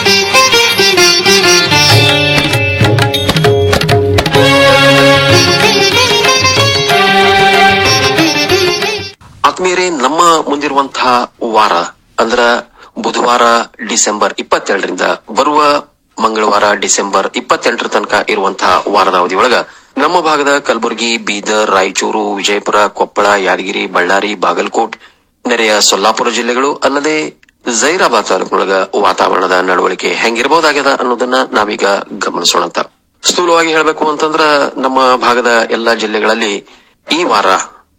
O: ಆತ್ಮೀಯರೇ ನಮ್ಮ ಮುಂದಿರುವಂತಹ ವಾರ ಅಂದ್ರ ಬುಧವಾರ ಡಿಸೆಂಬರ್ ಇಪ್ಪತ್ತೆರಡರಿಂದ ಬರುವ ಮಂಗಳವಾರ ಡಿಸೆಂಬರ್ ಇಪ್ಪತ್ತೆಂಟರ ತನಕ ಇರುವಂತಹ ವಾರದ ಅವಧಿಯೊಳಗ ನಮ್ಮ ಭಾಗದ ಕಲಬುರಗಿ ಬೀದರ್ ರಾಯಚೂರು ವಿಜಯಪುರ ಕೊಪ್ಪಳ ಯಾದಗಿರಿ ಬಳ್ಳಾರಿ ಬಾಗಲಕೋಟ್ ನೆರೆಯ ಸೊಲ್ಲಾಪುರ ಜಿಲ್ಲೆಗಳು ಅಲ್ಲದೆ ಜೈರಾಬಾದ್ ತಾಲೂಕಿನೊಳಗ ವಾತಾವರಣದ ನಡವಳಿಕೆ ಹೆಂಗಿರಬಹುದಾಗ್ಯದ ಅನ್ನೋದನ್ನ ನಾವೀಗ ಗಮನಿಸೋಣ ಅಂತ ಸ್ಥೂಲವಾಗಿ ಹೇಳಬೇಕು ಅಂತಂದ್ರ ನಮ್ಮ ಭಾಗದ ಎಲ್ಲಾ ಜಿಲ್ಲೆಗಳಲ್ಲಿ ಈ ವಾರ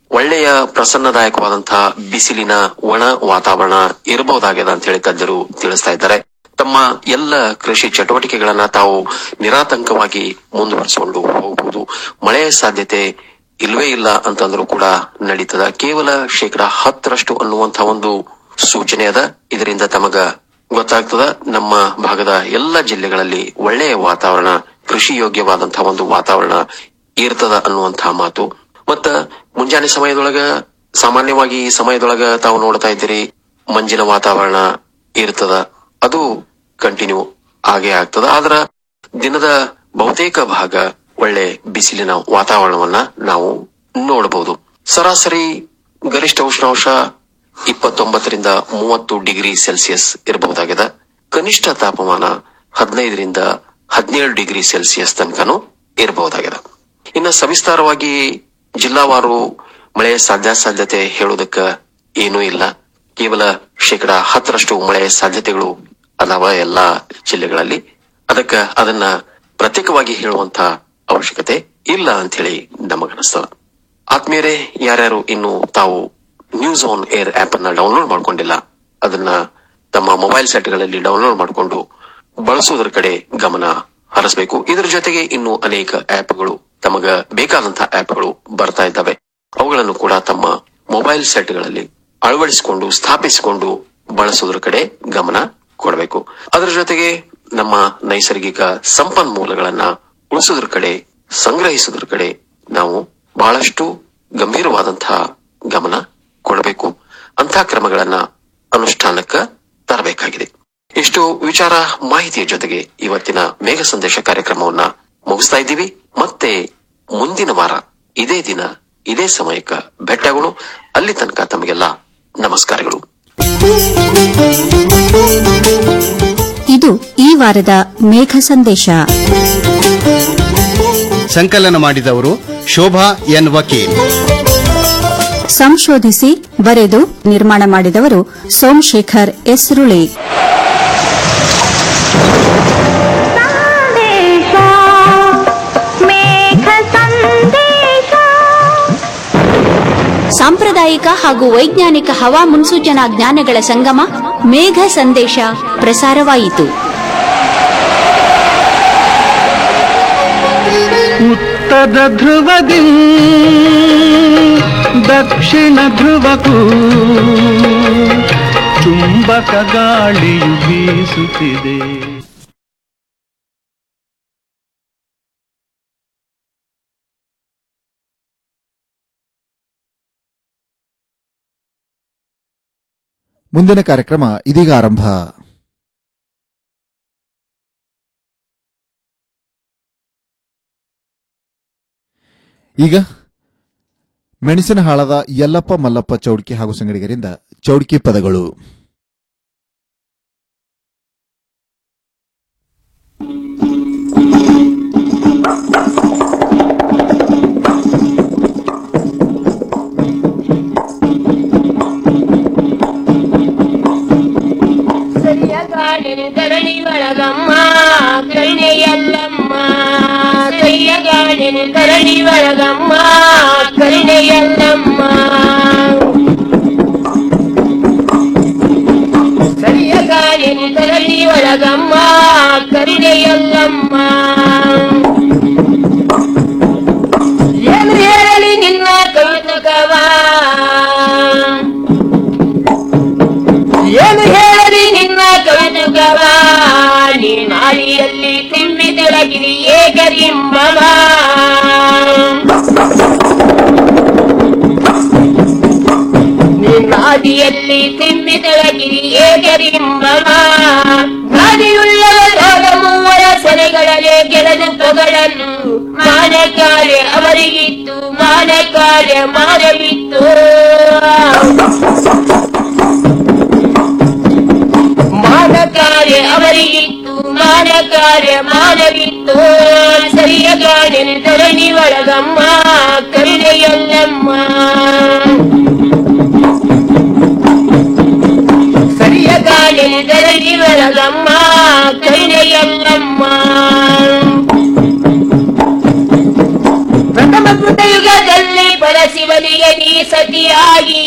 O: ಒಳ್ಳೆಯ ಪ್ರಸನ್ನದಾಯಕವಾದಂತಹ ಬಿಸಿಲಿನ ಒಣ ವಾತಾವರಣ ಇರಬಹುದಾಗಿದೆ ಅಂತ ಹೇಳಿ ತಜ್ಞರು ತಿಳಿಸ್ತಾ ಇದ್ದಾರೆ ತಮ್ಮ ಎಲ್ಲ ಕೃಷಿ ಚಟುವಟಿಕೆಗಳನ್ನ ತಾವು ನಿರಾತಂಕವಾಗಿ ಮುಂದುವರಿಸಿಕೊಂಡು ಹೋಗಬಹುದು ಮಳೆಯ ಸಾಧ್ಯತೆ ಇಲ್ವೇ ಇಲ್ಲ ಅಂತಂದ್ರೂ ಕೂಡ ನಡೀತದ ಕೇವಲ ಶೇಕಡ ಹತ್ತರಷ್ಟು ಅನ್ನುವಂತಹ ಒಂದು ಸೂಚನೆ ಅದ ಇದರಿಂದ ತಮಗ ಗೊತ್ತಾಗ್ತದ ನಮ್ಮ ಭಾಗದ ಎಲ್ಲ ಜಿಲ್ಲೆಗಳಲ್ಲಿ ಒಳ್ಳೆಯ ವಾತಾವರಣ ಕೃಷಿ ಯೋಗ್ಯವಾದಂತಹ ಒಂದು ವಾತಾವರಣ ಇರ್ತದ ಅನ್ನುವಂತಹ ಮಾತು ಮತ್ತ ಮುಂಜಾನೆ ಸಮಯದೊಳಗ ಸಾಮಾನ್ಯವಾಗಿ ಈ ಸಮಯದೊಳಗ ತಾವು ನೋಡ್ತಾ ಇದ್ದೀರಿ ಮಂಜಿನ ವಾತಾವರಣ ಇರ್ತದ ಅದು ಕಂಟಿನ್ಯೂ ಆಗೇ ಆಗ್ತದ ಆದ್ರ ದಿನದ ಬಹುತೇಕ ಭಾಗ ಒಳ್ಳೆ ಬಿಸಿಲಿನ ವಾತಾವರಣವನ್ನ ನಾವು ನೋಡಬಹುದು ಸರಾಸರಿ ಗರಿಷ್ಠ ಉಷ್ಣಾಂಶ ಇಪ್ಪತ್ತೊಂಬತ್ತರಿಂದ ಮೂವತ್ತು ಡಿಗ್ರಿ ಸೆಲ್ಸಿಯಸ್ ಇರಬಹುದಾಗಿದೆ ಕನಿಷ್ಠ ತಾಪಮಾನ ಹದಿನೈದರಿಂದ ಹದಿನೇಳು ಡಿಗ್ರಿ ಸೆಲ್ಸಿಯಸ್ ತನಕನೂ ಇರಬಹುದಾಗಿದೆ ಇನ್ನ ಸವಿಸ್ತಾರವಾಗಿ ಜಿಲ್ಲಾವಾರು ಮಳೆಯ ಸಾಧ್ಯಾಸಾಧ್ಯತೆ ಹೇಳೋದಕ್ಕ ಏನೂ ಇಲ್ಲ ಕೇವಲ ಶೇಕಡ ಹತ್ತರಷ್ಟು ಮಳೆಯ ಸಾಧ್ಯತೆಗಳು ಅದಾವ ಎಲ್ಲಾ ಜಿಲ್ಲೆಗಳಲ್ಲಿ ಅದಕ್ಕ ಅದನ್ನ ಪ್ರತ್ಯೇಕವಾಗಿ ಹೇಳುವಂತ ಅವಶ್ಯಕತೆ ಇಲ್ಲ ಅಂತ ಹೇಳಿ ನಮಗನಿಸ್ತದ ಆತ್ಮೀಯರೇ ಯಾರ್ಯಾರು ಇನ್ನು ತಾವು ನ್ಯೂಸ್ ಆನ್ ಏರ್ ಆಪ್ ಅನ್ನ ಡೌನ್ಲೋಡ್ ಮಾಡ್ಕೊಂಡಿಲ್ಲ ಅದನ್ನ ತಮ್ಮ ಮೊಬೈಲ್ ಸೆಟ್ಗಳಲ್ಲಿ ಡೌನ್ಲೋಡ್ ಮಾಡಿಕೊಂಡು ಬಳಸುವುದರ ಕಡೆ ಗಮನ ಹರಿಸಬೇಕು ಇದರ ಜೊತೆಗೆ ಇನ್ನು ಅನೇಕ ಆಪ್ಗಳು ತಮಗ ಬೇಕಾದಂತಹ ಆಪ್ಗಳು ಬರ್ತಾ ಇದ್ದಾವೆ ಅವುಗಳನ್ನು ಕೂಡ ತಮ್ಮ ಮೊಬೈಲ್ ಸೆಟ್ಗಳಲ್ಲಿ ಅಳವಡಿಸಿಕೊಂಡು ಸ್ಥಾಪಿಸಿಕೊಂಡು ಬಳಸುವುದರ ಕಡೆ ಗಮನ ಕೊಡಬೇಕು ಅದರ ಜೊತೆಗೆ ನಮ್ಮ ನೈಸರ್ಗಿಕ ಸಂಪನ್ಮೂಲಗಳನ್ನ ಉಳಿಸೋದ್ರ ಕಡೆ ಸಂಗ್ರಹಿಸೋದ್ರ ಕಡೆ ನಾವು ಬಹಳಷ್ಟು ಗಂಭೀರವಾದಂತಹ ಗಮನ ಕೊಡಬೇಕು ಅಂತಹ ಕ್ರಮಗಳನ್ನ ಅನುಷ್ಠಾನಕ್ಕ ತರಬೇಕಾಗಿದೆ ಇಷ್ಟು ವಿಚಾರ ಮಾಹಿತಿಯ ಜೊತೆಗೆ ಇವತ್ತಿನ ಮೇಘ ಸಂದೇಶ ಕಾರ್ಯಕ್ರಮವನ್ನ ಮುಗಿಸ್ತಾ ಇದ್ದೀವಿ ಮತ್ತೆ ಮುಂದಿನ ವಾರ ಇದೇ ದಿನ ಇದೇ ಸಮಯಕ್ಕ ಭೇಟಿಯಾಗೋಣ ಅಲ್ಲಿ ತನಕ ತಮಗೆಲ್ಲ ನಮಸ್ಕಾರಗಳು
M: ಇದು ಈ ವಾರದ ಮೇಘ ಸಂದೇಶ
R: ಸಂಕಲನ ಮಾಡಿದವರು ಶೋಭಾ ಎನ್ ವಕೀಲ್
M: ಸಂಶೋಧಿಸಿ ಬರೆದು ನಿರ್ಮಾಣ ಮಾಡಿದವರು ಸೋಮಶೇಖರ್ ಎಸ್ರುಳಿ ಸಾಂಪ್ರದಾಯಿಕ ಹಾಗೂ ವೈಜ್ಞಾನಿಕ ಹವಾ ಮುನ್ಸೂಚನಾ ಜ್ಞಾನಗಳ ಸಂಗಮ ಮೇಘ ಸಂದೇಶ ಪ್ರಸಾರವಾಯಿತು
N: ಉತ್ತರ ಧ್ರುವದಿ ದಕ್ಷಿಣ ಧ್ರುವಕ್ಕೂ ಚುಂಬಕ ಗಾಳಿಯು ಬೀಸುತ್ತಿದೆ
B: ಮುಂದಿನ ಕಾರ್ಯಕ್ರಮ ಇದೀಗ ಆರಂಭ ಈಗ ಮೆಣಸಿನ ಹಾಳದ ಯಲ್ಲಪ್ಪ ಮಲ್ಲಪ್ಪ ಚೌಡ್ಕಿ ಹಾಗೂ ಸಂಗಡಿಗರಿಂದ ಚೌಡ್ಕಿ ಪದಗಳು
S: ಧರಣಿ ಒಳಗಮ್ಮ ಕರುಣೆಯಲ್ಲಮ್ಮ ಕೈಯಗಾಡಿನ ಧರಣಿ ಒಳಗಮ್ಮ ಕರುಣೆಯಲ್ಲಮ್ಮ ಸರಿಯಗಾಡಿನ ಧರಣಿ ಒಳಗಮ್ಮ ಕರುಣೆಯಲ್ಲಮ್ಮ ಏನು ಹೇಳಲಿ ನಿನ್ನ ಕೌತುಕವಾ ಏನು ಹೇಳರಿ ನಿನ್ನ ಕೌತುಕವ ನೀ ನಾಡಿಯಲ್ಲಿ ತುಂಬಿದೊಳಗಿರಿ ಏಕರಿಂಬವ ನಾದಿಯಲ್ಲಿ ತುಂಬಿದೊಳಗಿರಿ ಏಕರಿಂಬವ ಗಾದಿಯುಳ್ಳವರಾದ ಮೂವರ ಸೆರೆಗಳಲ್ಲೇ ಗೆಳೆದ ತೊಗಳನ್ನು ಮಾನ ಕಾರ್ಯ ಅವರಿಗಿತ್ತು ಮಾನ ಕಾರ್ಯ ಮಾಡಬಿತ್ತು ಮಾನ ಕಾರ್ಯ ಅವರಿಗಿತ್ತು ಮಾನ ಕಾರ್ಯ ಮಾನವಿತ್ತು ಸರಿಯ ಗಾಡಿನ ಧರಣಿ ಒಳಗಮ್ಮ ಕರುಣೆಯಲ್ಲಮ್ಮ ಸರಿಯ ಗಾಡಿನ ಧರಣಿ ಒಳಗಮ್ಮ ಕರುಣೆಯಲ್ಲಮ್ಮ ಪ್ರಥಮ ಕೃತಯುಗದಲ್ಲಿ ಬಳಸಿ ಪರಶಿವನಿಗೆ ನೀ ಸತಿಯಾಗಿ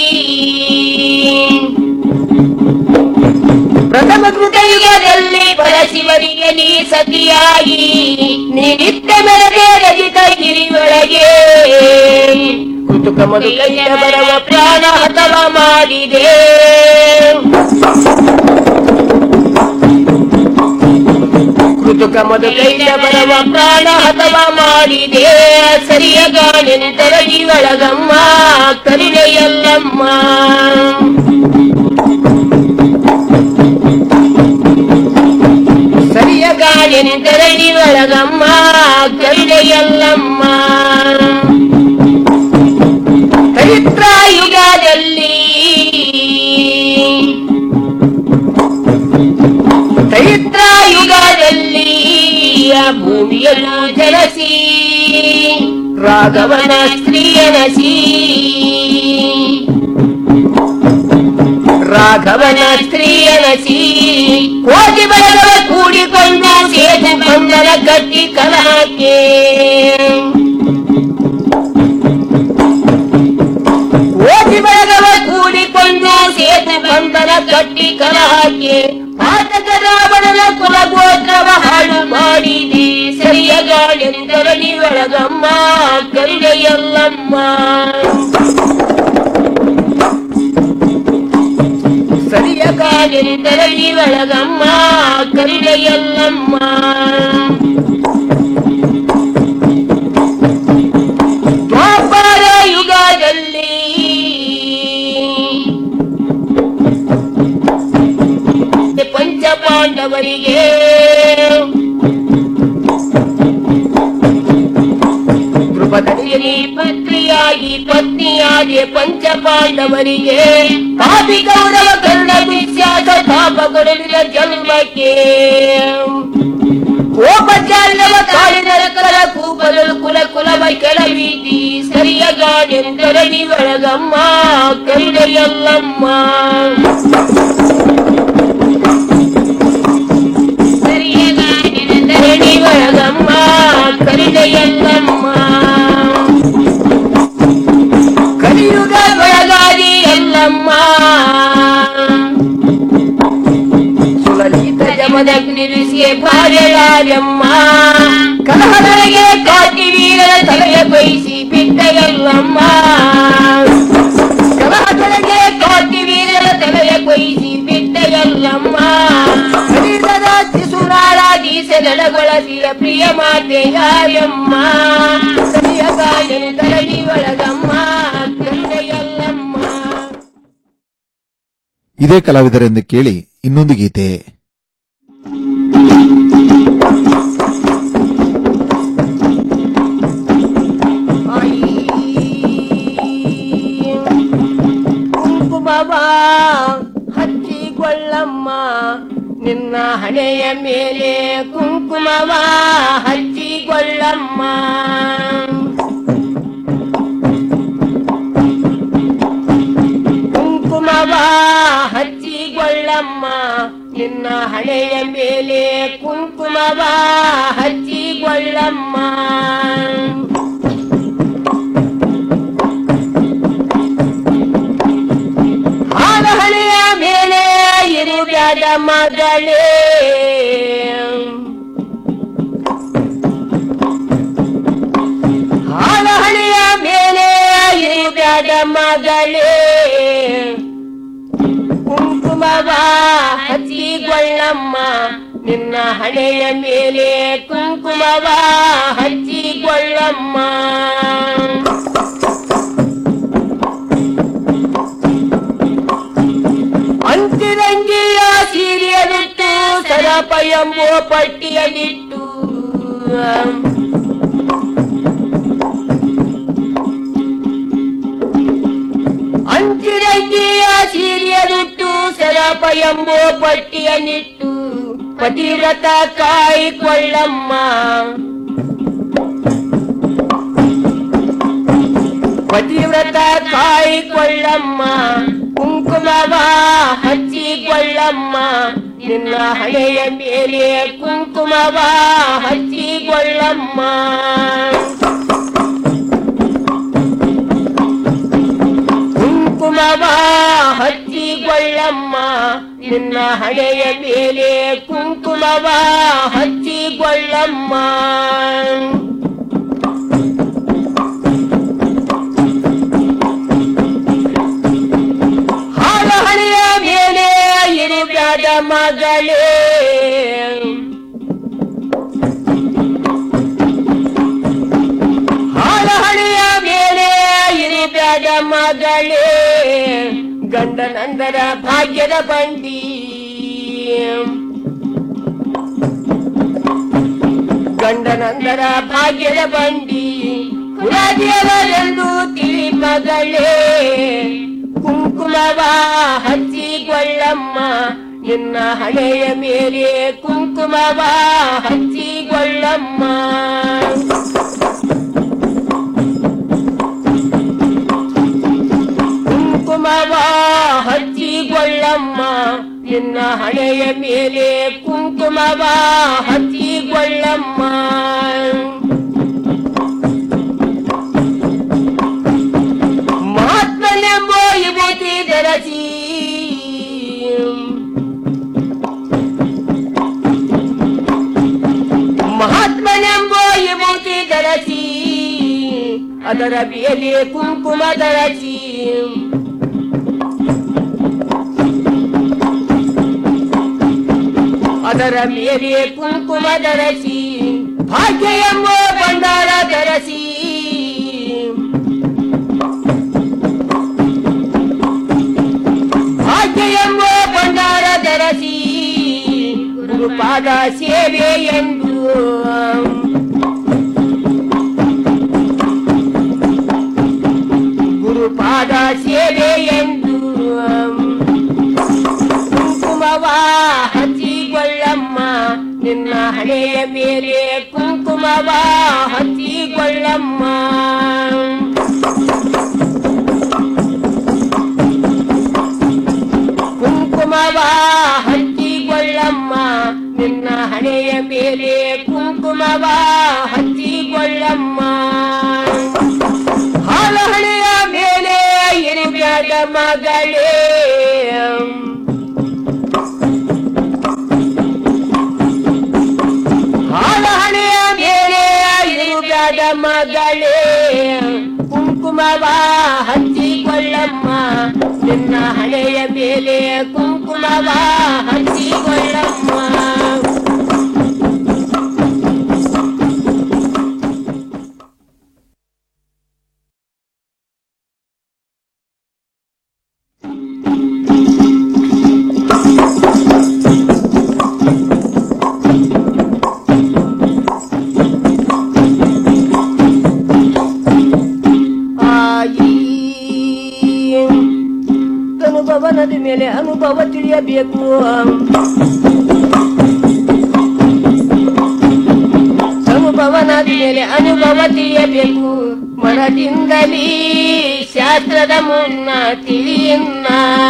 S: ಪ್ರಥಮ ಕೃತಯುಗದಲ್ಲಿ ಪರಶಿವನಿಗೆ ನೀ ಸತಿಯಾಗಿ ನೀ ನಿತ್ಯ ಮೆರದೆ ರಜಿತ ಗಿರಿಯೊಳಗೆ ಕುತುಕ ಮಧುಕೈಯ ಬರವ ಪ್ರಾಣ ಹತವ ಮಾಡಿದೆ ಕೃತುಕ ಮಧುಕೈಯ ಬರವ ಪ್ರಾಣ ಹತವ ಮಾಡಿದೆ ಸರಿಯ ಗಾನೆಂತರ ಜೀವಳಗಮ್ಮ ಕರುಣೆಯಲ್ಲಮ್ಮ ಸರಿಯ ಗಾಳಿನಿಂದರೆ ಒಳಗಮ್ಮ ಕರುಣೆಯಲ್ಲಮ್ಮ ಚರಿತ್ರ ಯುಗದಲ್ಲಿ ಚರಿತ್ರ ಯುಗದಲ್ಲಿ ಆ ಭೂಮಿಯನ್ನು ಜಲಸಿ ರಾಘವನ ಸ್ತ್ರೀಯನಸಿ ರಾಘವನ ಸ್ತ್ರೀಯನಸಿ ಕೋಟಿ ಬರಗಳ ಕೂಡಿಕೊಂಡು ಸೇತು ಬಂಧನ ಕಟ್ಟಿ ಕಲಹಕ್ಕೆ ಕೋಟಿ ಬರಗಳ ಕೂಡಿಕೊಂಡು ಸೇತು ಬಂಧನ ಕಟ್ಟಿ ಕಲಹಕ್ಕೆ ಪಾತಕ ರಾವಣನ ಕುಲಗೋತ್ರವ ಹಾಳು ಮಾಡಿದೆ ಸರಿಯ ಗಾಳಿಂದರ ನೀವಳಗಮ್ಮ ಕರುಣೆಯಲ್ಲಮ್ಮ ಸರಿಯ ಕಾಲಿಂದರ ನೀವಳಗಮ್ಮ ಕರುಣೆಯಲ್ಲಮ್ಮ ದ್ವಾಪರ ಯುಗದಲ್ಲಿ ಪಂಚ ಪಾಂಡವರಿಗೆ ಧ್ರುಪದನಿಗೆ ಪತ್ನಿಯಾಗಿ ಪತ್ನಿಯಾಗಿ ಪಂಚ ಪಾಂಡವರಿಗೆ ಪಾಪಿ ಗೌರವ ಕರ್ಣ ವಿಶ್ವಾಸ ಪಾಪ ಕೊಡಲಿನ ಜನ್ಮಕ್ಕೆ ಕೋಪಚಾರವ ಕಾಳಿನ ಕರ ಕೂಪಲಲು ಕುಲ ಕುಲವ ಕೆಳವೀತಿ ಸರಿಯ ಗಾಡೆಂದರ ನೀವಳಗಮ್ಮ ಕರುಣೆಯಲ್ಲಮ್ಮ ಸರಿಯ ಗಾಡೆಂದರ ನೀವಳಗಮ್ಮ ಕರುಣೆಯಲ್ಲಮ್ಮ ಕಲಿಯುಗ ಒಳಗಾರಿ ಎಲ್ಲಮ್ಮ ಸುಲಲಿತ ಜಮದಗ್ನಿರಿಸಿಯೇ ಭಾರ್ಯರಾಜಮ್ಮ ಕಲಹದೊಳಗೆ ಕಾಟಿ ವೀರರ ತಲೆಯ ಬಯಸಿ ಬಿಟ್ಟ ಎಲ್ಲಮ್ಮ ಕಲಹದೊಳಗೆ ಕಾಟಿ ವೀರರ ತಲೆಯ ಬಯಸಿ ಬಿಟ್ಟ ಎಲ್ಲಮ್ಮ ಹರಿದದ ಶಿಸುರಾರಾಧೀಸೆದಳಗೊಳಸಿಯ ಪ್ರಿಯ ಮಾತೆ ಯಾರಮ್ಮ ಸರಿಯ ಕಾಲಿನ ತರಳಿ ಒಳಗಮ್ಮ ಕರುಣೆಯಲ್ಲಮ್ಮ
B: ಇದೇ ಕಲಾವಿದರೆಂದು ಕೇಳಿ ಇನ್ನೊಂದು ಗೀತೆ
S: ಕುಂಕುಮವ ಹಚ್ಚಿಕೊಳ್ಳಮ್ಮ ನಿನ್ನ ಹಣೆಯ ಮೇಲೆ ಕುಂಕುಮವ ಹಚ್ಚಿಕೊಳ್ಳಮ್ಮ ಕುಂಕುಮವ ಹಚ್ಚಿಕೊಳ್ಳಮ್ಮ ನಿನ್ನ ಹಣೆಯ ಮೇಲೆ ಕುಂಕುಮವ ಹಚ್ಚಿಕೊಳ್ಳಮ್ಮ ಹಾಲಹಳೆಯ ಮೇಲೆ ಇರುವುದಾದ ಮಗಳೇ ಹಾಲಹಳೆಯ ಮೇಲೆ ಇರುವುದಾದ ಮಗಳೇ ಕುಂಕುಮವ ಹಚ್ಚಿಕೊಳ್ಳಮ್ಮ ನಿನ್ನ ಹಣೆಯ ಮೇಲೆ ಕುಂಕುಮವ ಹಚ್ಚಿಕೊಳ್ಳಮ್ಮ ಅಂತಿರಂಗಿಯ ಸೀರೆಯಲ್ಲಿಟ್ಟು ಸರಪ ಎಂಬುವ ಪಟ್ಟಿಯಲ್ಲಿಟ್ಟು ಅಂತಿರಂಗಿಯ ಸೀರೆಯಲ್ಲಿಟ್ಟು ಸರಪ ಎಂಬುವ ಪಟ್ಟಿಯನ್ನಿಟ್ಟು ಪತಿವ್ರತ ಕಾಯಿಕೊಳ್ಳಮ್ಮ ಪತಿವ್ರತ ಕಾಯಿಕೊಳ್ಳಮ್ಮ ಕುಂಕುಮವ ಹಚ್ಚಿಕೊಳ್ಳಮ್ಮ ನಿನ್ನ ಹಣೆಯ ಮೇಲೆ ಕುಂಕುಮವ ಹಚ್ಚಿಕೊಳ್ಳಮ್ಮ ಕುಂಕುಮವ ಹಚ್ಚಿಕೊಳ್ಳಮ್ಮ ನಿನ್ನ ಹಣೆಯ ಮೇಲೆ ಕುಂಕುಮವ ಹಚ್ಚಿಕೊಳ್ಳಮ್ಮ ಹಾಲ ಹಣೆಯ ಮೇಲೆ ಇರುಬ್ಯಾಡ ಮಗಳೇ ಹಾಲ ಹಣೆಯ ಮೇಲೆ ಇರುಬ್ಯಾಡ ಮಗಳೇ ಗಂಡನಂದರ ಭಾಗ್ಯದ ಬಂಡಿ ಗಂಡನಂದರ ಭಾಗ್ಯದ ಬಂಡಿ ಕುಲದೇವರೆಂದು ತಿಳಿ ಮಗಳೇ ಕುಂಕುಮವ ಹಚ್ಚಿಕೊಳ್ಳಮ್ಮ ನಿನ್ನ ಹಣೆಯ ಮೇಲೆ ಕುಂಕುಮವ ಹಚ್ಚಿಕೊಳ್ಳಮ್ಮ ಕುಂಕುಮವ ಹಚ್ಚಿಕೊಳ್ಳಮ್ಮ ನಿನ್ನ ಹಣೆಯ ಮೇಲೆ ಕುಂಕುಮವ ಹಚ್ಚಿಕೊಳ್ಳಮ್ಮ ಮಹಾತ್ಮನೆಂಬ ವಿಭೂತಿ ಧರಸಿ ಮಹಾತ್ಮನೆಂಬ ವಿಭೂತಿ ಧರಸಿ ಅದರ ಮೇಲೆ ಕುಂಕುಮ ಧರಸಿ ಅದರ ಮೇಲೆ ಕುಂಕುಮ ಧರಸಿ ಭಾಗ್ಯ ಎಂಬ ಭಂಡಾರ ಧರಸಿ ಭಾಗ್ಯ ಎಂಬ ಭಂಡಾರ ಧರಸಿ ಗುರುಪಾದ ಸೇವೆ ಎಂದು ಗುರುಪಾದ ಸೇವೆ ಎಂದು ಕುಂಕುಮವ ಹಚ್ಚಿಕೊಳ್ಳಮ್ಮ ನಿನ್ನ ಹಣೆಯ ಮೇಲೆ ಕುಂಕುಮವ ಹಚ್ಚಿಕೊಳ್ಳಮ್ಮ ಕುಂಕುಮವ ಹಚ್ಚಿಕೊಳ್ಳಮ್ಮ ನಿನ್ನ ಹಣೆಯ ಮೇಲೆ ಕುಂಕುಮವ ಹಚ್ಚಿಕೊಳ್ಳಮ್ಮ ಹಾಲ ಹಣೆಯ ಮೇಲೆ ಇರುಬ್ಯಾಡ ಮಗಳೇ ಹಾಲ ಹಣೆಯ ಮೇಲೆ ಇರುಬ್ಯಾಡ ಮಗಳೇ ಕುಂಕುಮವ ಹಚ್ಚಿಕೊಳ್ಳಮ್ಮ ನಿನ್ನ ಹಣೆಯ ಮೇಲೆ ಕುಂಕುಮವ ಹಚ್ಚಿಕೊಳ್ಳಮ್ಮ ಆಯಿ ಅನುಭವ ನದಿ ಮೇಲೆ ಅನುಭವ ತಿಳಿಯಬೇಕು ಅನುಭವ ನದಿ ಮೇಲೆ ಅನುಭವ ತಿಳಿಯಬೇಕು ಮನದಿಂದಲೇ ಶಾಸ್ತ್ರದ ಮುನ್ನ ತಿಳಿಯನ್ನ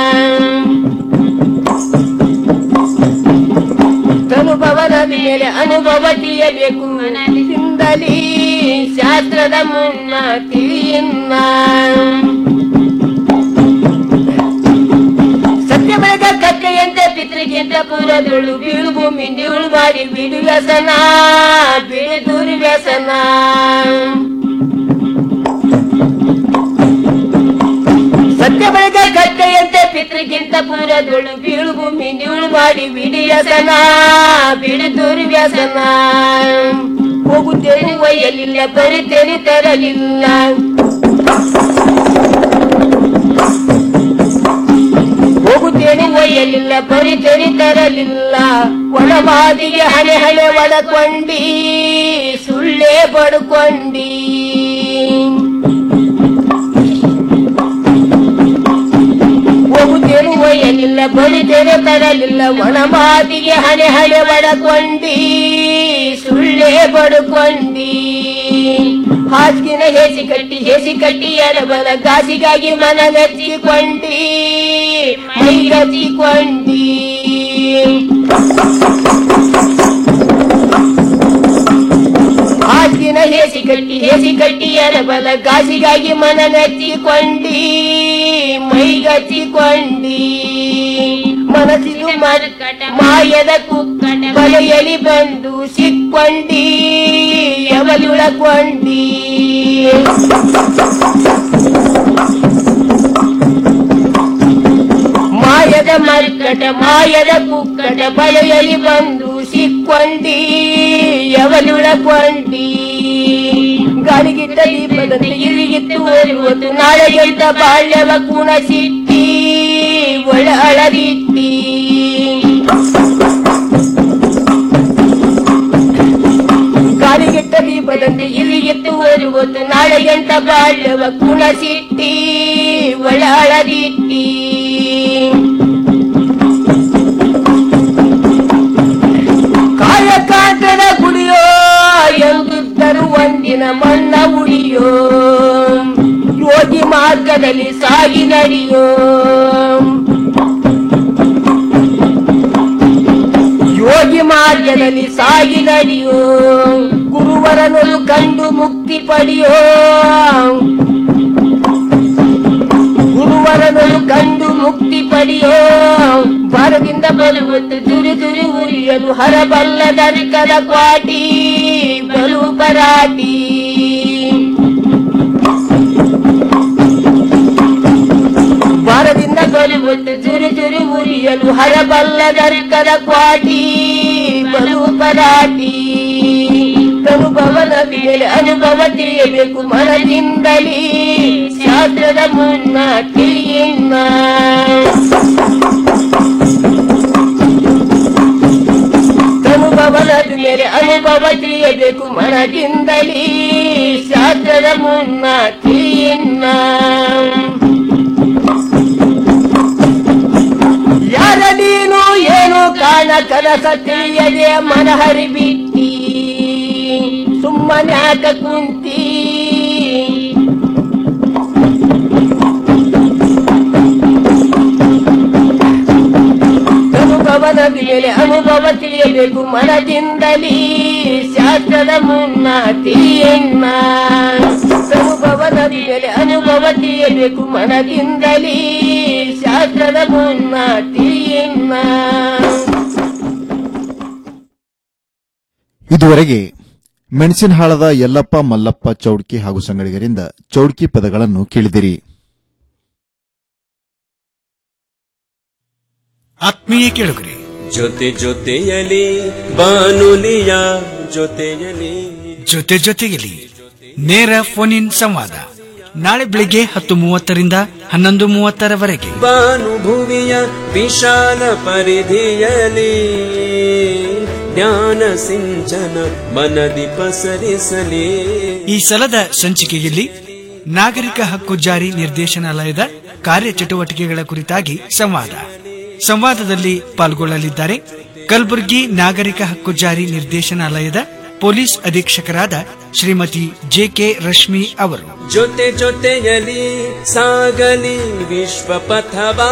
S: ಅನುಭವ ನದಿ ಮೇಲೆ ಅನುಭವ ತಿಳಿಯಬೇಕು ಮನದಿಂದಲೇ ಶಾಸ್ತ್ರದ ಮುನ್ನ ತಿಳಿಯನ್ನ ಸತ್ಯ ಬೆಳಗ ಕತ್ತೆಯಂತೆ ಪಿತೃಗಿಂತ ಪೂರದೊಳು ಬೀಳು ಭೂಮಿ ನಿವಳು ಮಾಡಿ ಬಿಡು ವ್ಯಸನ ಬಿಡು ದೂರಿ ವ್ಯಸನ ಸತ್ಯ ಬೆಳಗ ಕತ್ತೆಯಂತೆ ಪಿತೃಗಿಂತ ಪೂರದೊಳು ಬೀಳು ಭೂಮಿ ನಿವಳು ಮಾಡಿ ಬಿಡು ವ್ಯಸನ ಬಿಡು ದೂರಿ ವ್ಯಸನ ಹೋಗುತ್ತೇನೆ ಒಯ್ಯಲಿಲ್ಲ ಬರುತ್ತೇನೆ ತರಲಿಲ್ಲ ಹೋಗುತ್ತೇನೆ ಒಯ್ಯಲಿಲ್ಲ ಬರಿತೇನೆ ತರಲಿಲ್ಲ ಒಳಮಾದಿಗೆ ಹಣೆ ಹಣೆ ಒಳಕೊಂಡಿ ಸುಳ್ಳೇ ಬಡ್ಕೊಂಡಿ ಹೋಗುತ್ತೇನೆ ಒಯ್ಯಲಿಲ್ಲ ಬರಿತೇನೆ ತರಲಿಲ್ಲ ಒಣಮಾದಿಗೆ ಹಣೆ ಹಣೆ ಒಳಕೊಂಡಿ ಸುಳ್ಳೇ ಬಡ್ಕೊಂಡಿ ಹಾಸಿಗೆನ ಹೇಸಿ ಕಟ್ಟಿ ಹೇಸಿ ಕಟ್ಟಿ ಅರಬಲ ಗಾಸಿಗಾಗಿ ಮನ ನೆಚ್ಚಿಕೊಂಡಿ ಮೈ ಗಚ್ಚಿಕೊಂಡಿ ಹಾಸಿಗೆನ ಹೇಸಿ ಕಟ್ಟಿ ಹೇಸಿ ಕಟ್ಟಿ ಅರಬಲ ಗಾಸಿಗಾಗಿ ಮನ ನೆಚ್ಚಿಕೊಂಡಿ ಮೈಗಚ್ಚಿಕೊಂಡಿ ಮನಸ್ಸಿದು ಮರ್ಕಟ ಮಾಯದ ಕುಕ್ಕಟ ಬಲೆಯಲಿ ಬಂದು ಸಿಕ್ಕೊಂಡಿ ಎವಲುಳಕೊಂಡಿ ಮಾಯದ ಮರ್ಕಟ ಮಾಯದ ಕುಕ್ಕಟ ಬಲೆಯಲಿ ಬಂದು ಸಿಕ್ಕೊಂಡಿ ಎವಲುಳಕೊಂಡಿ ಗಾಳಿಗಿಟ್ಟ ದೀಪದಂತೆ ಇರಿಗಿತ್ತು ಒಲಿವತ್ತು ನಾಳೆಗೆಂತ ಬಾಳ್ಯವ ಕುಣ ಸಿಟ್ಟಿ ಒಳ ಅಳದಿಟ್ಟಿ ಗಾಳಿಗೆಟ್ಟ ದೀಪದಂತೆ ಇರಿಗಿತ್ತು ಒಲಿವತ್ತು ನಾಳೆಗೆಂತ ಬಾಳ್ಯವ ಕುಣ ಸಿಟ್ಟಿ ಒಳ ಅಳದಿಟ್ಟಿ ಕಾಯಕಾಂತದ ಗುಡಿಯೋ ಎಂದಿದ್ದರು ಒಂದಿನ ಮಣ್ಣ ಉಳಿಯೋ ಯೋಗಿ ಮಾರ್ಗದಲ್ಲಿ ಸಾಗಿ ನಡೆಯೋ ಯೋಗಿ ಮಾರ್ಗದಲ್ಲಿ ಸಾಗಿ ನಡೆಯೋ ಗುರುವರನು ಕಂಡು ಮುಕ್ತಿ ಪಡೆಯೋ ಗುರುವರನು ಕಂಡು ಮುಕ್ತಿ ಪಡೆಯೋ ಬರದಿಂದ ಬರುವುದು ದುರಿ ದುರಿ ಉರಿಯಲು ಹರಬಲ್ಲ ದರಿಕದ ಕ್ವಾಟಿ ಬಲು ಪರಾಟಿ ಬರದಿಂದ ಬರುವುದು ದುರಿ ದುರಿ ಉರಿಯಲು ಹರಬಲ್ಲ ದರಿಕದ ಕ್ವಾಟಿ ಬಲು ಪರಾಟಿ ಅನುಭವದ ಮೇಲೆ ಅನುಭವ ತಿಳಿಯಬೇಕು ಮನದಿಂದಲೇ ಶಾಸ್ತ್ರದ ಮುನ್ನ ತಿಳಿಯಿನ್ನ ಅನುಭವದ ಮೇಲೆ ಅನುಭವ ತಿಳಿಯಬೇಕು ಮನದಿಂದಲೇ ಶಾಸ್ತ್ರದ ಮುನ್ನ ತಿಳಿಯಿನ್ನ ಯಾರ ನೀನು ಏನು ಕಾಣ ಕನಸ ತಿಳಿಯದೆ ಮನಹರಿ ಬಿಟ್ಟಿ ಸುಮ್ಮನ್ಯಾಕ ಕುಂತಿ ಅನುಭವದ ಮೇಲೆ ಅನುಭವ ತಿಳಿಯಬೇಕು ಮನದಿಂದಲೇ ಶಾಸ್ತ್ರದ ಮುನ್ನ ತಿಳಿಯಣ್ಣ ಅನುಭವದ ಮೇಲೆ ಅನುಭವ ತಿಳಿಯಬೇಕು ಮನದಿಂದಲೇ ಶಾಸ್ತ್ರದ ಮುನ್ನ ತಿಳಿಯಣ್ಣ
B: ಇದುವರೆಗೆ ಮೆಣಸಿನಹಾಳದ ಯಲ್ಲಪ್ಪ ಮಲ್ಲಪ್ಪ ಚೌಡ್ಕಿ ಹಾಗೂ ಸಂಗಡಿಗರಿಂದ ಚೌಡ್ಕಿ ಪದಗಳನ್ನು ಕೇಳಿದಿರಿ
T: ಆತ್ಮೀಯ ಕೇಳುಗರೆ
U: ಜೊತೆ ಜೊತೆಯಲಿ ಬಾನುಲಿಯ ಜೊತೆಯಲಿ
T: ಜೊತೆ ಜೊತೆಯಲ್ಲಿ ನೇರ ಫೋನ್ ಇನ್ ಸಂವಾದ ನಾಳೆ ಬೆಳಿಗ್ಗೆ ಹತ್ತು ಮೂವತ್ತರಿಂದ ಹನ್ನೊಂದು ಮೂವತ್ತರವರೆಗೆ
U: ಭಾನುಭುವಿಯ ವಿಶಾಲ ಪರಿಧಿಯಲಿ ಜ್ಞಾನ ಸಿಂಚನ ಮನದಿ ಪಸರಿಸಲಿ
T: ಈ ಸಲದ ಸಂಚಿಕೆಯಲ್ಲಿ ನಾಗರಿಕ ಹಕ್ಕು ಜಾರಿ ನಿರ್ದೇಶನಾಲಯದ ಕಾರ್ಯಚಟುವಟಿಕೆಗಳ ಕುರಿತಾಗಿ ಸಂವಾದ ಸಂವಾದದಲ್ಲಿ ಪಾಲ್ಗೊಳ್ಳಲಿದ್ದಾರೆ ಕಲಬುರಗಿ ನಾಗರಿಕ ಹಕ್ಕು ಜಾರಿ ನಿರ್ದೇಶನಾಲಯದ ಪೊಲೀಸ್ ಅಧೀಕ್ಷಕರಾದ ಶ್ರೀಮತಿ ಜೆಕೆ ರಶ್ಮಿ ಅವರು
U: ಜೊತೆ ಜೊತೆಯಲಿ ಸಾಗಲಿ ವಿಶ್ವ ಪಥವಾ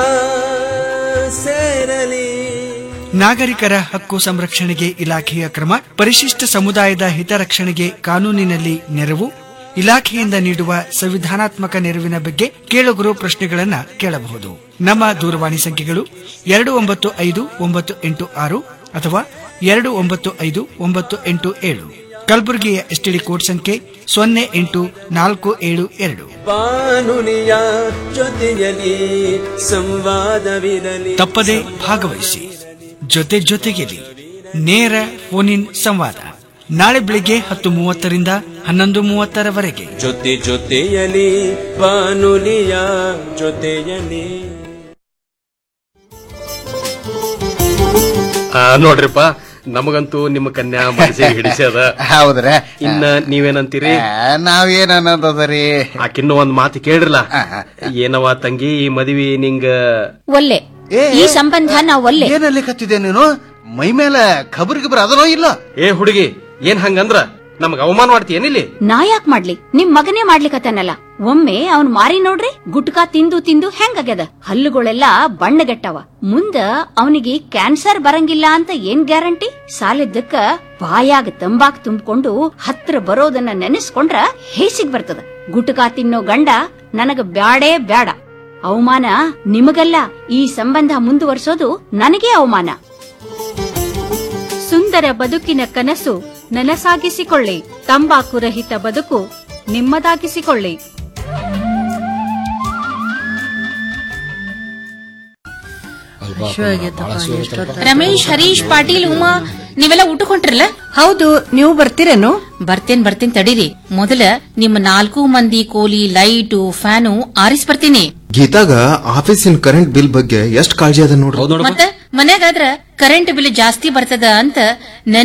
U: ಸೇರಲಿ
T: ನಾಗರಿಕರ ಹಕ್ಕು ಸಂರಕ್ಷಣೆಗೆ ಇಲಾಖೆಯ ಕ್ರಮ ಪರಿಶಿಷ್ಟ ಸಮುದಾಯದ ಹಿತರಕ್ಷಣೆಗೆ ಕಾನೂನಿನಲ್ಲಿ ನೆರವು ಇಲಾಖೆಯಿಂದ ನೀಡುವ ಸಂವಿಧಾನಾತ್ಮಕ ನೆರವಿನ ಬಗ್ಗೆ ಕೇಳುಗರು ಪ್ರಶ್ನೆಗಳನ್ನ ಕೇಳಬಹುದು ನಮ್ಮ ದೂರವಾಣಿ ಸಂಖ್ಯೆಗಳು ಎರಡು ಒಂಬತ್ತು ಐದು ಒಂಬತ್ತು ಎಂಟು ಆರು ಅಥವಾ ಎರಡು ಒಂಬತ್ತು ಐದು ಒಂಬತ್ತು ಎಂಟು ಏಳು ಕಲಬುರಗಿಯ ಎಸ್ಟಿಡಿ ಕೋಡ್ ಸಂಖ್ಯೆ ಸೊನ್ನೆ ಎಂಟು ನಾಲ್ಕು ಏಳು ಎರಡು
U: ಬಾನುಲಿಯ ಜೊತೆಯಲಿ ಸಂವಾದವಿರಲಿ
T: ತಪ್ಪದೆ ಭಾಗವಹಿಸಿ ಜೊತೆ ಜೊತೆಗೆಲಿ ನೇರ ಫೋನ್ ಇನ್ ಸಂವಾದ ನಾಳೆ ಬೆಳಿಗ್ಗೆ ಹತ್ತು ಮೂವತ್ತರಿಂದ ಹನ್ನೊಂದು ಮೂವತ್ತರವರೆಗೆ
U: ಜೊತೆ ಜೊತೆಯಲಿ ಬಾನುಲಿಯ ಜೊತೆಯಲಿ
V: ಆ, ನೋಡ್ರಿಪ್ಪ ನಮಗಂತೂ ನಿಮ್ಮ ಕನ್ಯಾ ಮನಸ್ಸಿಗೆ ಹಿಡಿಸ್ಯದ
R: ಹೌದ್ರೆ
V: ಇನ್ನ ನೀವೇನಂತೀರಿ
R: ನಾವೇನ್ ಅನ್ನೋದರಿ
V: ಆಕಿನ್ನು ಒಂದ್ ಮಾತು ಕೇಳ್ರಲ್ಲ ಏನವ ತಂಗಿ ಈ ಮದ್ವಿ ನಿಂಗ
M: ಒಲ್ಲೆ ಈ ಸಂಬಂಧ ನಾವ್ ಒಲ್ಲೆ
R: ಏನಲ್ಲಿ ಕತ್ತಿದೆ ನೀನು ಮೈ ಮೇಲೆ ಖಬರ್ ಗಿಬರ್ ಅದನೋ ಇಲ್ಲ
V: ಏ ಹುಡುಗಿ ಏನ್ ಹಂಗಂದ್ರ ನಮಗ ಅವಮಾನ ಮಾಡ್ತೀಯೇನಿಲ್ಲಿ
M: ನಾ ಯಾಕ್ ಮಾಡ್ಲಿ ನಿಮ್ ಮಗನೇ ಮಾಡ್ಲಿಕತ್ತಾನಲ್ಲ ಒಮ್ಮೆ ಅವ್ನ್ ಮಾರಿ ನೋಡ್ರಿ ಗುಟ್ಕಾ ತಿಂದು ತಿಂದು ಹೆಂಗಾಗ್ಯದ ಹಲ್ಲುಗಳೆಲ್ಲ ಬಣ್ಣಗೆಟ್ಟವ ಮುಂದ ಅವನಿಗೆ ಕ್ಯಾನ್ಸರ್ ಬರಂಗಿಲ್ಲ ಅಂತ ಏನ್ ಗ್ಯಾರಂಟಿ ಸಾಲಿದ್ದಕ್ಕ ಬಾಯಾಗ ತಂಬಾಕ್ ತುಂಬಿಕೊಂಡು ಹತ್ರ ಬರೋದನ್ನ ನೆನೆಸ್ಕೊಂಡ್ರ ಹೇಸಿಗ್ ಬರ್ತದ ಗುಟ್ಕಾ ತಿನ್ನೋ ಗಂಡ ನನಗ ಬ್ಯಾಡೇ ಬ್ಯಾಡ ಅವಮಾನ ನಿಮಗಲ್ಲ ಈ ಸಂಬಂಧ ಮುಂದುವರಿಸೋದು ನನಗೆ ಅವಮಾನ ಸುಂದರ ಬದುಕಿನ ಕನಸು ನನಸಾಗಿಸಿಕೊಳ್ಳಿ ತಂಬಾಕು ರಹಿತ ಬದುಕು ನಿಮ್ಮದಾಗಿಸಿಕೊಳ್ಳಿ
A: ರಮೇಶ್ ಹರೀಶ್ ಪಾಟೀಲ್ ಉಮಾ ನೀವೆಲ್ಲ ಊಟಕ್ಕೆ ಹೊಂಟ್ರಲ್ಲ
D: ಹೌದು ನೀವು ಬರ್ತೀರೇನು
A: ಬರ್ತೇನ್ ಬರ್ತೇನ್ ತಡೀರಿ ಮೊದಲ ನಿಮ್ಮ ನಾಲ್ಕು ಮಂದಿ ಕೋಲಿ ಲೈಟು ಫ್ಯಾನು ಆರಿಸ್ ಬರ್ತೀನಿ
W: ಗೀತಾಗ ಆಫೀಸಿನ ಕರೆಂಟ್ ಬಿಲ್ ಬಗ್ಗೆ ಎಷ್ಟ್ ಕಾಳಜಿ ಅದ ನೋಡ್ರಿ
A: ಮತ್ತ ಮನ್ಯಾಗಾದ್ರ ಕರೆಂಟ್ ಬಿಲ್ ಜಾಸ್ತಿ ಬರ್ತದ ಅಂತ